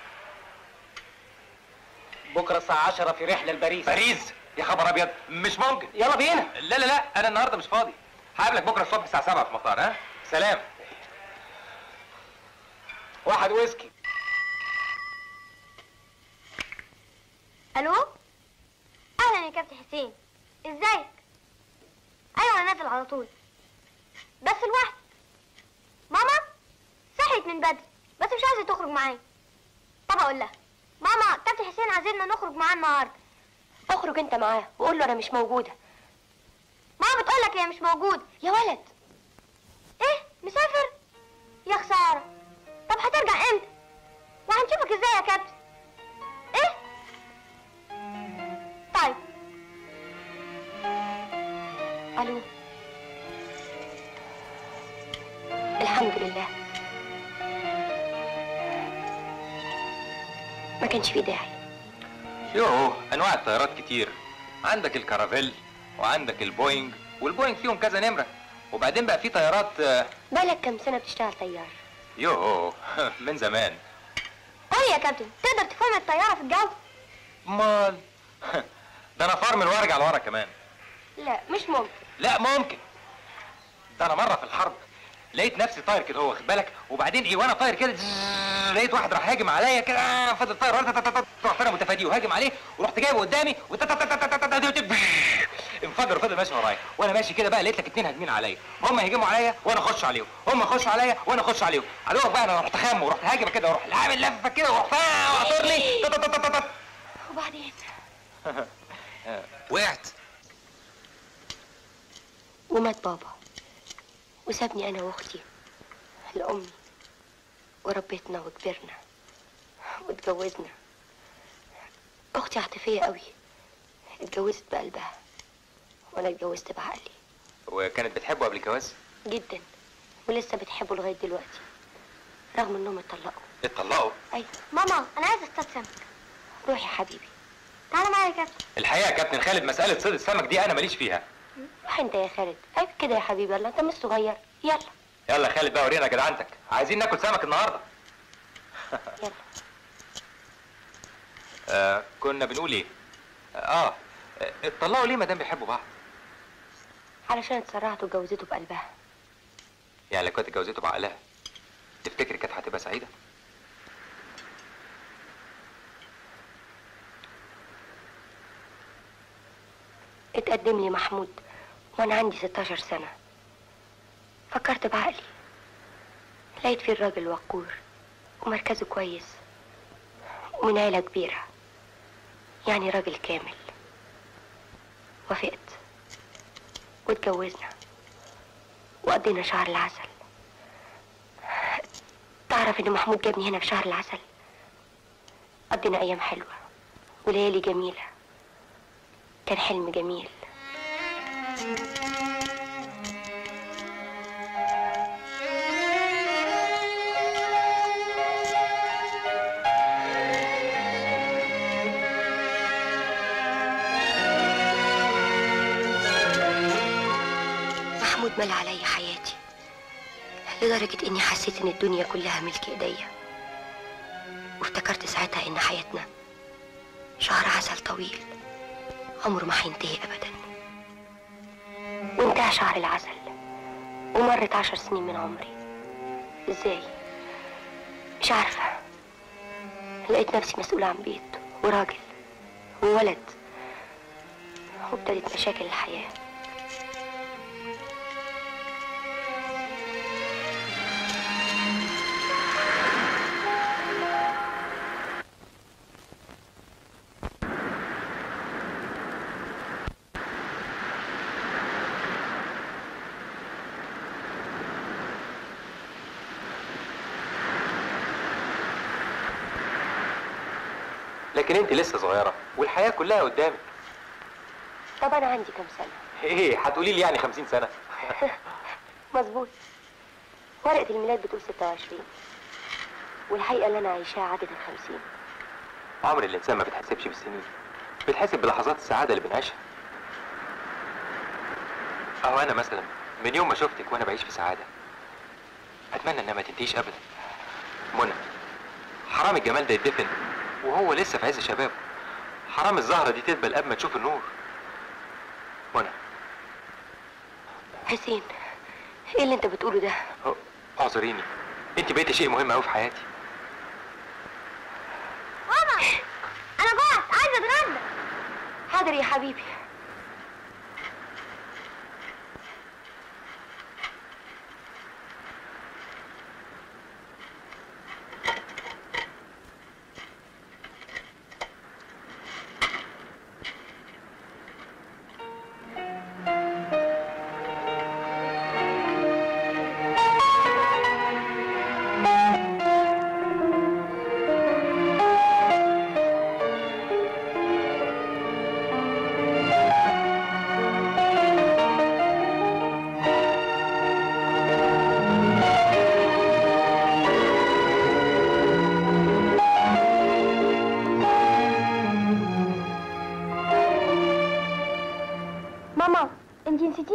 بكره الساعة 10 في رحلة لباريس باريس يا خبر ابيض مش ممكن يلا بينا لا لا لا انا النهارده مش فاضي هقابلك بكره الصبح الساعه 7 في المطار ها سلام واحد ويسكي الو اهلا يا كابتن حسين ازيك ايوه على طول بس لوحدي ماما صحيت من بدري بس مش عايزه تخرج معايا طب اقول لها ماما كابتن حسين عايزيننا نخرج معاه النهارده اخرج انت معاه وقول له انا مش موجوده ماما بتقول لك هي مش موجود يا ولد ايه مسافر يا خساره طب هترجع امتى وهنشوفك ازاي يا كابتن ايه طيب الو الحمد لله ما كانش في داعي يوه انواع الطيارات كتير عندك الكارافيل وعندك البوينج والبوينج فيهم كذا نمره وبعدين بقى في طيارات آه، بالك كام سنه بتشتغل طيار يوه من زمان قول يا كابتن تقدر تفهم الطياره في الجو امال ده انا فرمل وارجع لورا كمان لا مش ممكن لا ممكن ده انا مره في الحرب لقيت نفسي طاير كده هو واخد بالك وبعدين ايه وانا طاير كده زzzz، لقيت واحد راح هاجم عليا كده آه، فضل طاير ورا تتتتت، رحت انا متفاديه وهاجم عليه ورحت جايبه قدامي وتتتتتتتت، انفجر وفضل ماشي ورايا وانا ماشي كده بقى لقيت لك اتنين هاجمين عليا هم يهجموا عليا وانا اخش عليهم هم يخشوا عليا وانا اخش عليهم علوك بقى انا رحت خام ورحت هاجم كده واروح عامل لفه كده واروح فا- واعصر لي تتتتتتت. وبعدين وقعت ومات بابا وسابني انا واختي لامي وربيتنا وكبرنا واتجوزنا اختي عاطفيه قوي اتجوزت بقلبها وانا اتجوزت بعقلي وكانت بتحبه قبل الجواز جدا ولسه بتحبه لغايه دلوقتي رغم انهم اتطلقوا اتطلقوا ايوه ماما انا عايزه اصطاد سمك روح يا حبيبي تعالى معايا يا كابتن الحقيقه يا كابتن خالد مساله صيد السمك دي انا ماليش فيها روح انت يا خالد عيب كده يا حبيبي يلا انت مش صغير يلا يلا يا خالد بقى ورينا جدعنتك عايزين ناكل سمك النهارده يلا آه كنا بنقول ايه اه آه، اتطلقوا ليه ما دام بيحبوا بعض علشان اتسرعت وجوزته بقلبها يعني لو كانت اتجوزته بعقلها تفتكري كانت هتبقى سعيده اتقدم لي محمود وانا عندي 16 سنة فكرت بعقلي لقيت فيه الراجل وقور ومركزه كويس ومن عيلة كبيرة يعني راجل كامل وافقت واتجوزنا وقضينا شهر العسل تعرف ان محمود جابني هنا في شهر العسل قضينا ايام حلوة وليالي جميلة كان حلم جميل محمود ملى علي حياتي لدرجة إني حسيت إن الدنيا كلها ملك إيديا وافتكرت ساعتها إن حياتنا شهر عسل طويل عمره ما هينتهي أبدا وانتهى شهر العسل ومرت عشر سنين من عمري ازاي مش عارفة لقيت نفسي مسؤولة عن بيت وراجل وولد وابتدت مشاكل الحياة لكن انت لسه صغيره والحياه كلها قدامك طب أنا عندي كام سنة ايه هتقولي لي يعني 50 سنه مظبوط ورقة الميلاد بتقول 26 والحقيقة اللي أنا عايشاها عدد الخمسين عمر الانسان ما بتحسبش بالسنين بتحسب بلحظات السعاده اللي بنعيشها اهو انا مثلا من يوم ما شفتك وانا بعيش في سعاده اتمنى انها ما تنتهيش ابدا منى حرام الجمال ده يدفن وهو لسه في عز شبابه حرام الزهره دي تدبل قبل ما تشوف النور منى حسين ايه اللي انت بتقوله ده اعذريني انت بقيتي شيء مهم قوي في حياتي ماما انا جوعت عايزه اتغدى حاضر يا حبيبي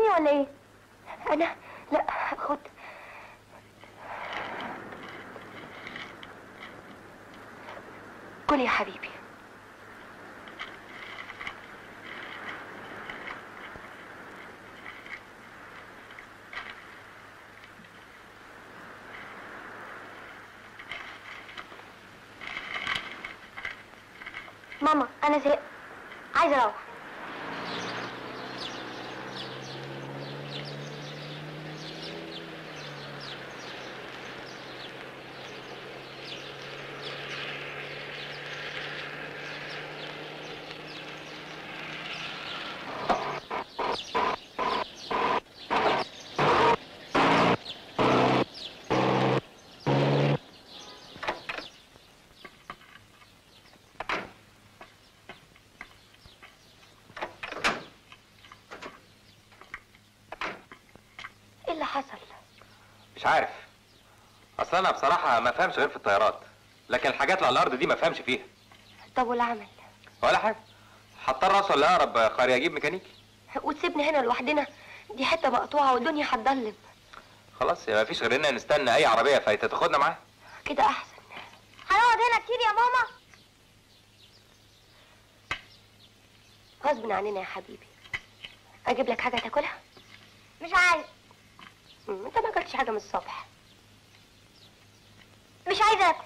تديني ولا ايه انا لا خد كل يا حبيبي ماما انا زهقت عايزه اروح ايه اللي حصل مش عارف اصل انا بصراحه ما فهمش غير في الطيارات لكن الحاجات اللي على الارض دي ما فهمش فيها طب والعمل ولا حاجه هضطر اوصل لاقرب قريه اجيب ميكانيكي وتسيبنا هنا لوحدنا دي حته مقطوعه والدنيا هتضلم خلاص ما فيش غير اننا نستنى اي عربيه فايته تاخدنا معاها كده احسن هنقعد هنا كتير يا ماما غصب عننا يا حبيبي اجيب لك حاجه تاكلها مش عايز مم، انت ما اكلتش حاجه من الصبح مش عايز اكل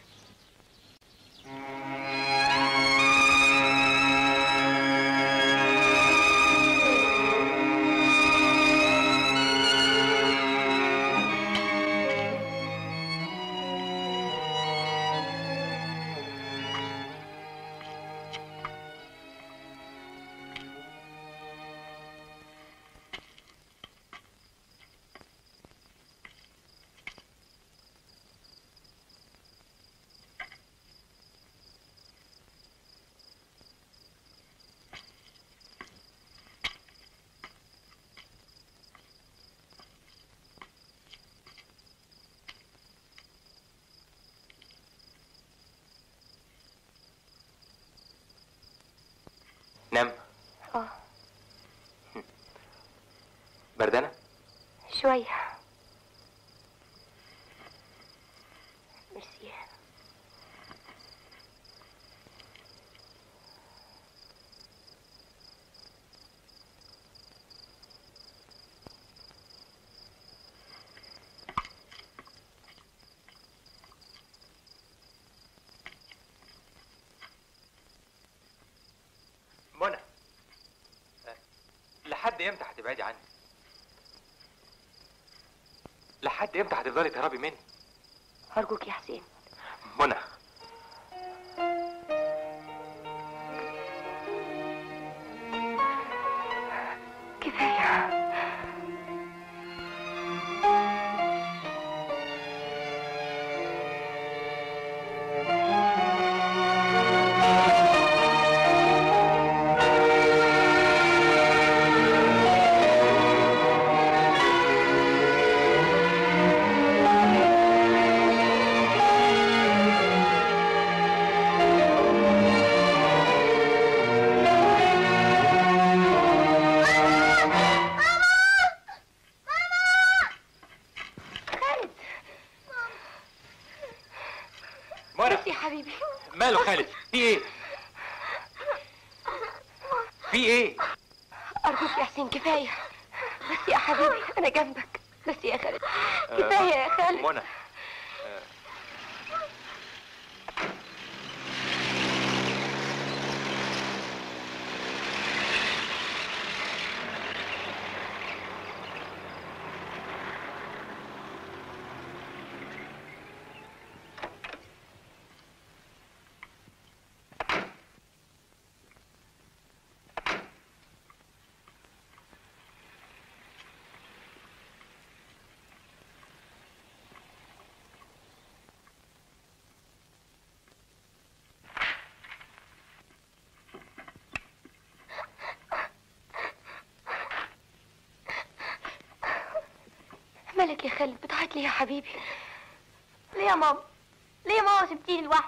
نام اه بردانه شويه ميرسي منى أه، لحد امتى هتبعدي عني لحد امتى هتفضلي تهربي مني ارجوك يا حسين منى كفايه خالد منى بس يا حبيبي ماله خالد في ايه في ايه ارجوك يا حسين كفايه بس يا حبيبي انا جنبك بس يا خالد كفايه يا خالد منى مالك يا خالد بتعيط ليه يا حبيبي ليه يا ماما ليه يا ماما سبتيني لوحدي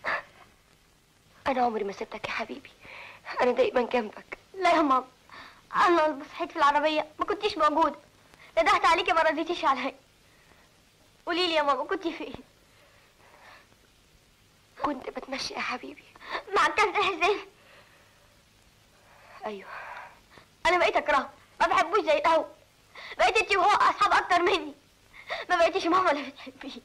انا عمري ما سبتك يا حبيبي انا دايما جنبك لا يا ماما انا لما صحيت في العربيه ما كنتيش موجوده ندهت عليكي ما رديتيش عليا قولي لي يا ماما كنتي فين كنت بتمشي يا حبيبي مع الكابتن حسين ايوه انا بقيت اكرهه ما بحبوش زي الاول بقيت انتي وهو اصحاب اكتر مني ما بقيتيش ماما اللي بتحبيه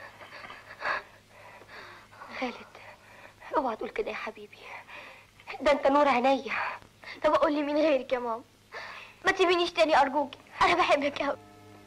خالد اوعى تقول كده يا حبيبي ده انت نور عينيا طب اقول لي مين غيرك يا ماما ما تسيبينيش تاني ارجوكي انا بحبك قوي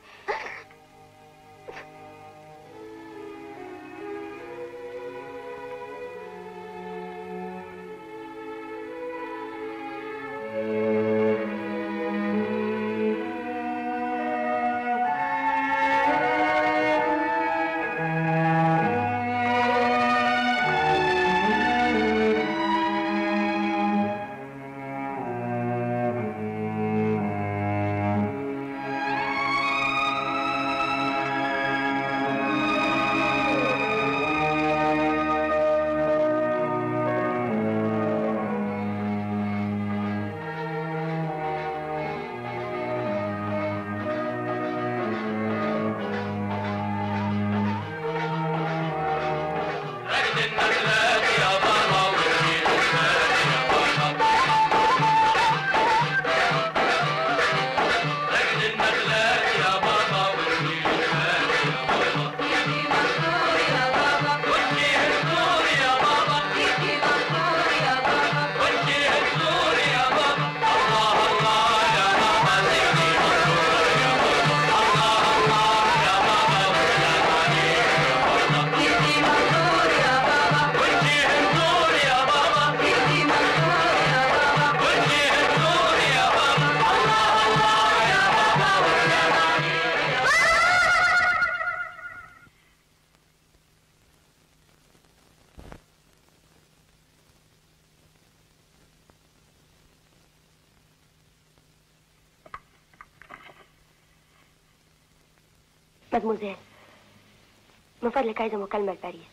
مادموزيل من فضلك عايزة مكالمة لباريس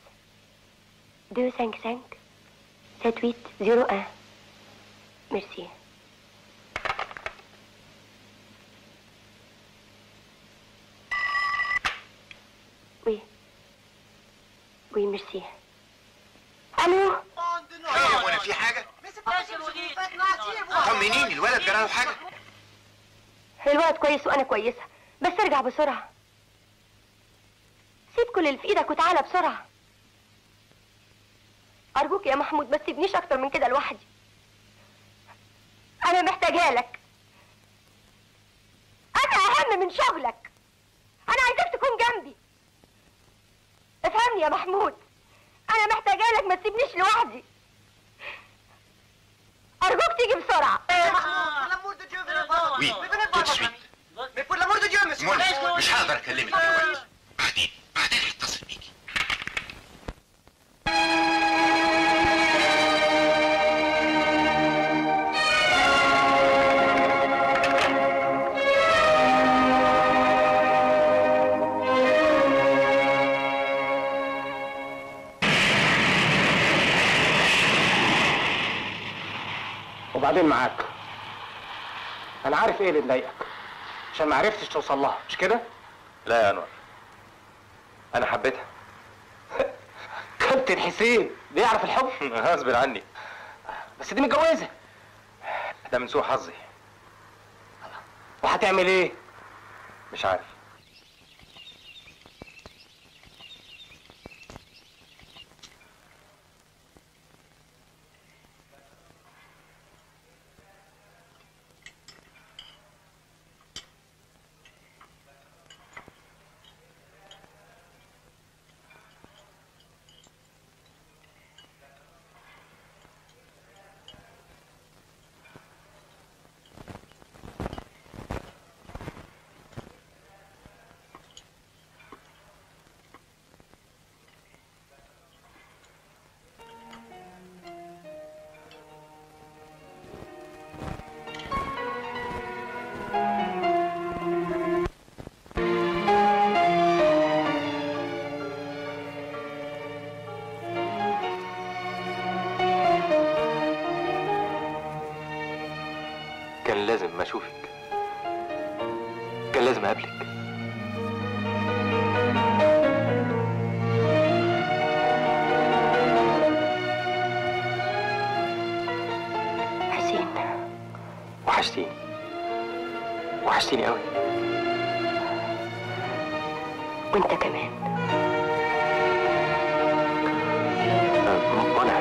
255 7801 ميرسي وي وي ميرسي الو ايوه وانا في حاجه طمنيني الولد جراله حاجه الوقت كويس وانا كويسة بس ارجع بسرعة سيب كل اللي في ايدك وتعالى بسرعة ارجوك يا محمود ما تسيبنيش اكتر من كده لوحدي انا محتاجة لك انا اهم من شغلك انا عايزاك تكون جنبي افهمني يا محمود انا محتاجة لك ما تسيبنيش لوحدي ارجوك تيجي بسرعة وي tout de suite منى مش هقدر اكلمك دلوقتي بعدين بعدين هتصل بيكي وبعدين معاك انا عارف ايه اللي مضايقك عشان ما عرفتش توصل لها مش كده لا يا انور انا حبيتها كابتن حسين بيعرف الحب غصب عني بس دي متجوزه ده من سوء حظي وهتعمل ايه مش عارف كان لازم ما اشوفك كان لازم اقابلك حسين وحشتيني وحشتيني قوي وانت كمان منى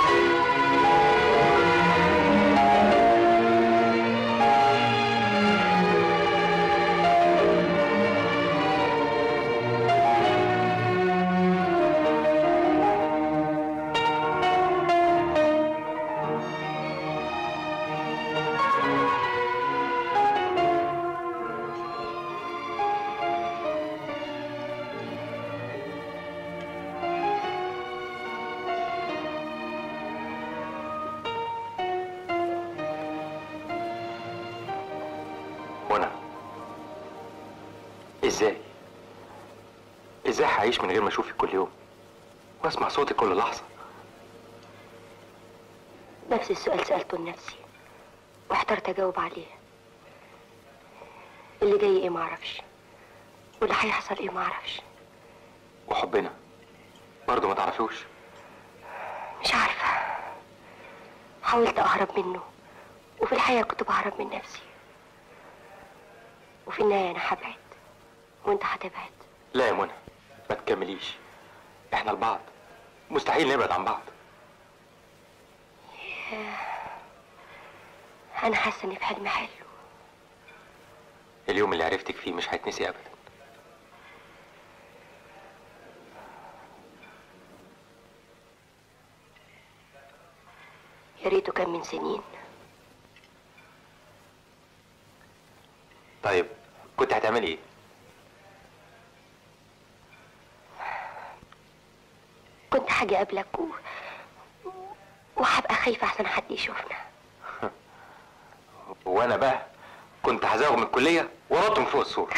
منى ازاي ازاي هعيش من غير ما اشوفك كل يوم واسمع صوتك كل لحظه نفس السؤال سألته لنفسي واحترت أجاوب عليه اللي جاي إيه معرفش واللي هيحصل إيه معرفش وحبنا برضه ما تعرفوش مش عارفة حاولت أهرب منه وفي الحقيقة كنت بهرب من نفسي وفي النهاية أنا هبعد وأنت هتبعد لا يا منى ما تكمليش احنا لبعض مستحيل نبعد عن بعض أنا حاسة إني في حلم حلو اليوم اللي عرفتك فيه مش هيتنسي ابدا يا ريته كان من سنين طيب كنت هتعملي ايه كنت حاجة قبلك و... وهبقى خايفة عشان حد يشوفنا وانا بقى كنت هزاوغ من الكليه وانط من فوق السور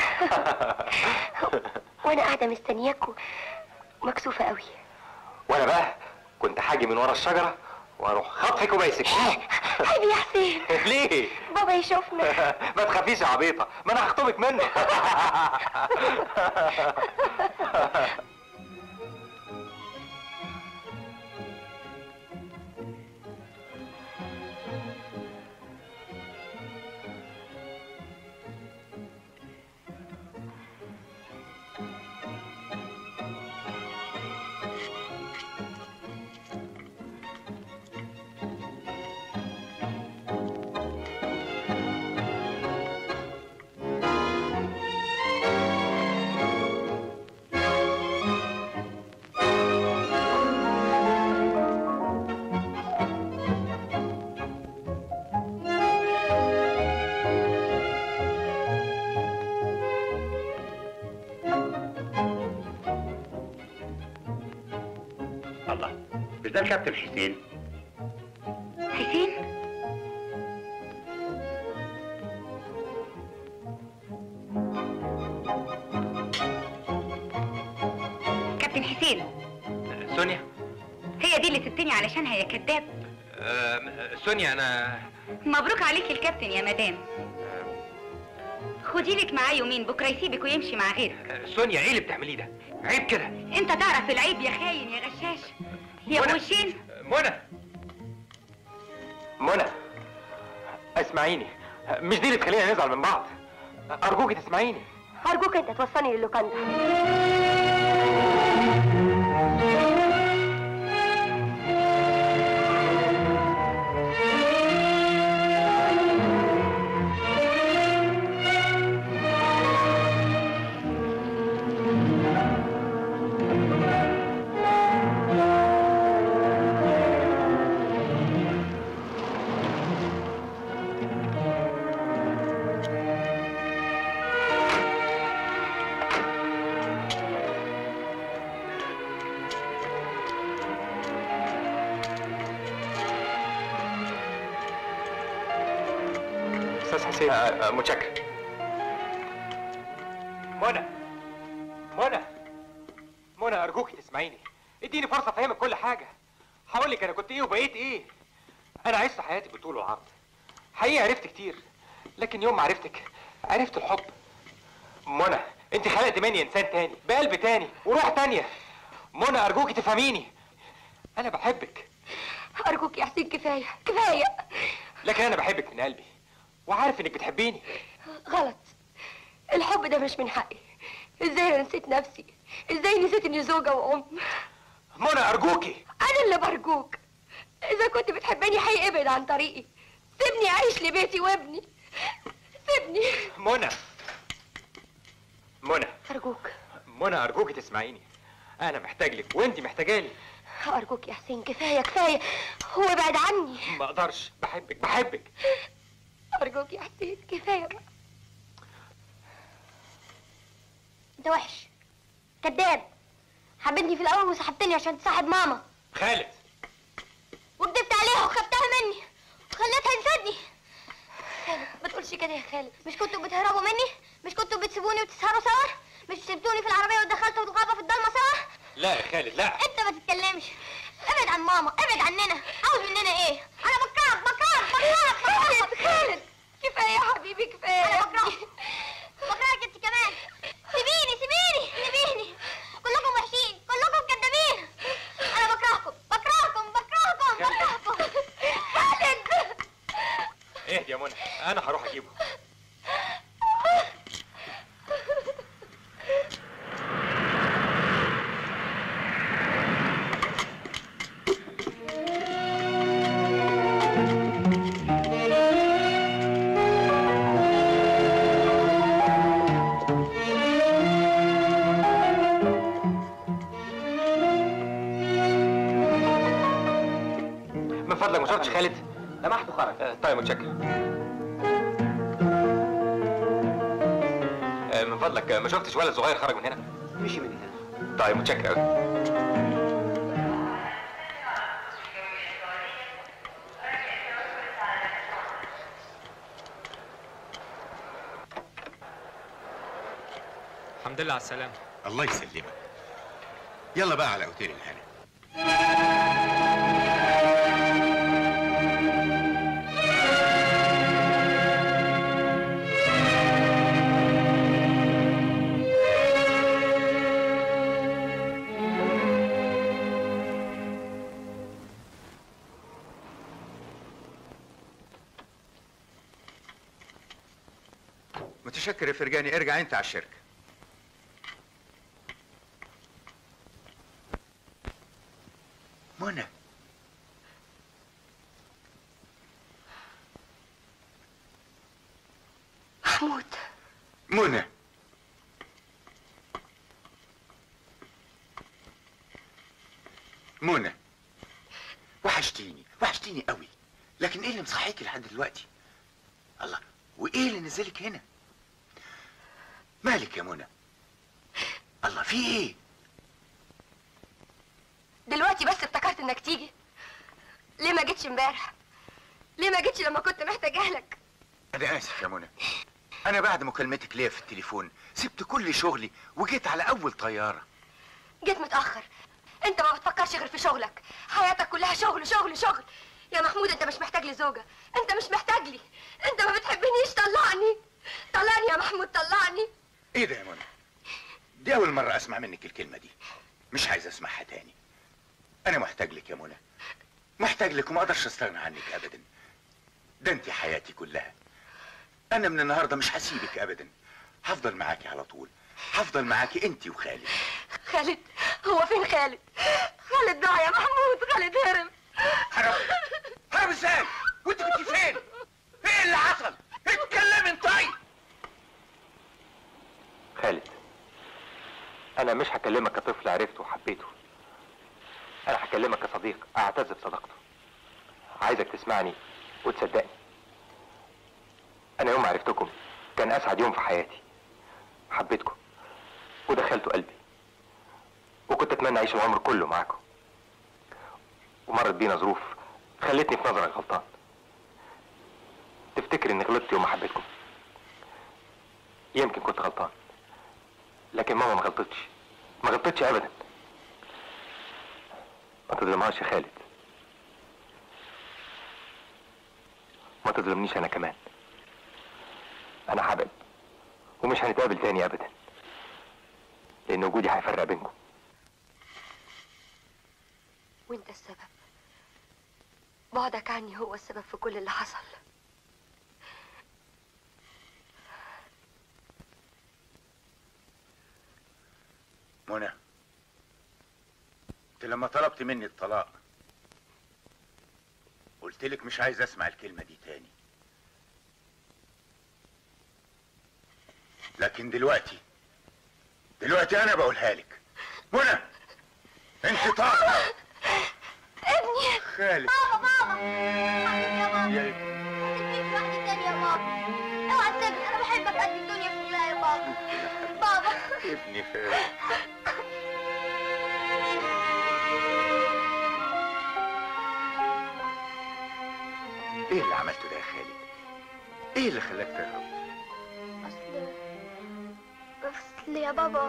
وأنا قاعدة مستنياك و- ومكسوفة قوي وانا بقى كنت حاجي من ورا الشجره واروح خطفك وماسك عيب يا حسين ليه بابا يشوفنا ما تخافيش يا عبيطه ما انا هخطبك منه الله مش ده الكابتن حسين حسين كابتن حسين سونيا هي دي اللي سبتني علشانها يا كذاب آه، سونيا انا مبروك عليك الكابتن يا مدام خدي لك معاه يومين بكره يسيبك ويمشي مع غيرك سونيا ايه اللي بتعمليه ده عيب كده انت تعرف العيب يا خاين يا غشاش يا منى. وشين منى منى اسمعيني مش دي اللي تخلينا نزعل من بعض ارجوك تسمعيني أرجوك أنت توصلني للوكاندا استاذ حسين آه، آه، متشكر منى منى منى ارجوكي تسمعيني اديني فرصه افهمك كل حاجه هقول لك انا كنت ايه وبقيت ايه انا عشت حياتي بالطول والعرض حقيقه عرفت كتير لكن يوم ما عرفتك عرفت الحب منى انت خلقت مني انسان تاني بقلب تاني وروح تانية منى ارجوكي تفهميني انا بحبك ارجوك يا حسين كفايه كفايه لكن انا بحبك من قلبي وعارف انك بتحبيني غلط الحب ده مش من حقي ازاي انا نسيت نفسي ازاي نسيت اني زوجه وام منى ارجوكي انا اللي برجوك اذا كنت بتحبني حي ابعد عن طريقي سيبني اعيش لبيتي وابني سيبني منى منى ارجوك منى ارجوكي تسمعيني انا محتاج لك وانت محتاجاني ارجوك يا حسين كفايه كفايه هو ابعد عني ما اقدرش بحبك بحبك ارجوك يا حسين كفايه بقى انت وحش كذاب حبيتني في الاول وسحبتني عشان تصاحب ماما خالد وكدبت عليها وخدتها مني وخليتها تنسدني خالد ما تقولش كده يا خالد مش كنتوا بتهربوا مني مش كنتوا بتسيبوني وتسهروا سوا مش سبتوني في العربيه ودخلتوا الغابه في الضلمه سوا لا يا خالد لا انت ما تتكلمش ابعد عن ماما ابعد عننا عاوز مننا ايه انا بكرهك بكرهك بكرهك خالد خالد كفايه يا حبيبي كفايه انا بكرهك بكرهك انت كمان سيبيني سيبيني سيبيني كلكم وحشين كلكم كدابين انا بكرهكم بكرهكم بكرهكم بكرهكم خالد اهدي يا منى انا هروح اجيبه من فضلك ما شفتش خالد لمحته خرج آه، طيب متشكر آه، من فضلك آه، ما شفتش ولد صغير خرج من هنا مشي من هنا طيب متشكر قوي الحمد لله على السلامة الله يسلمك يلا بقى على اوتيل الهنا متشكر يا فرجاني ارجع انت على الشركه منى محمود منى منى وحشتيني وحشتيني قوي لكن ايه اللي مصحيكي لحد دلوقتي الله وايه اللي نزلك هنا مالك يا منى الله في ايه دلوقتي بس افتكرت انك تيجي ليه ما جيتش امبارح ليه ما جيتش لما كنت محتاجه لك انا اسف يا منى انا بعد مكالمتك ليا في التليفون سبت كل شغلي وجيت على اول طياره جيت متاخر انت ما بتفكرش غير في شغلك حياتك كلها شغل شغل شغل يا محمود انت مش محتاج لي زوجه انت مش محتاج لي انت ما بتحبنيش طلعني طلعني يا محمود طلعني ايه ده يا منى دي اول مره اسمع منك الكلمه دي مش عايز اسمعها تاني انا محتاج لك يا منى محتاج لك وما اقدرش استغنى عنك ابدا ده انت حياتي كلها انا من النهارده مش هسيبك ابدا هفضل معاكي على طول هفضل معاكي انت وخالد خالد هو فين خالد خالد ضاع يا محمود خالد هرب هرب هرب ازاي وانت كنت فين ايه اللي حصل اتكلمي انت طيب خالد انا مش هكلمك كطفل عرفته وحبيته انا هكلمك كصديق اعتز بصداقته عايزك تسمعني وتصدقني انا يوم ما عرفتكم كان اسعد يوم في حياتي حبيتكم ودخلتوا قلبي وكنت اتمنى اعيش العمر كله معاكم ومرت بينا ظروف خلتني في نظرك غلطان تفتكر اني غلطت يوم ما حبيتكم يمكن كنت غلطان لكن ماما ما غلطتش ما غلطتش ابدا ما تظلمهاش يا خالد ما تظلمنيش انا كمان انا هبعد ومش هنتقابل تاني ابدا لان وجودي هيفرق بينكم وانت السبب بعدك عني هو السبب في كل اللي حصل منى انت لما طلبت مني الطلاق قلت لك مش عايز اسمع الكلمة دي تاني لكن دلوقتي دلوقتي انا بقولها لك منى انت طالق ابني خالد بابا بابا يا تديك واحدة تانية يا بابا اوعى تسيبني انا بحبك قد الدنيا كلها يا بابا بابا ابني خالد ايه اللي عملته ده يا خالد ايه اللي خلاك تهرب اصل اصل يا بابا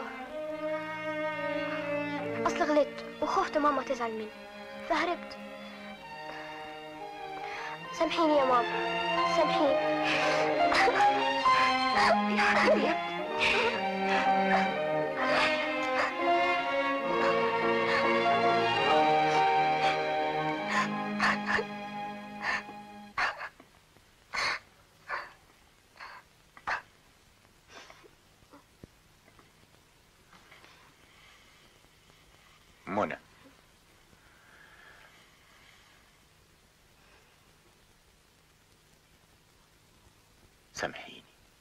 اصل غلطت وخفت ماما تزعل مني فهربت سامحيني يا ماما سامحيني يا حبيبتي منى سامحيني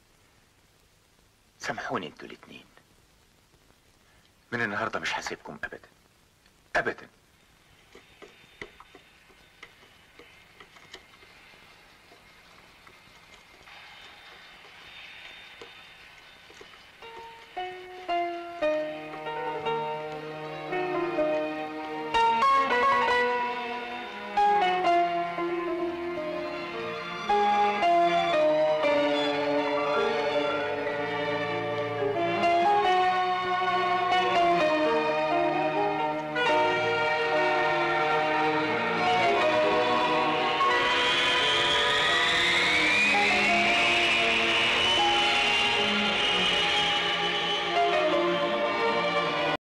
سامحوني انتوا الاتنين من النهارده مش هسيبكم ابدا ابدا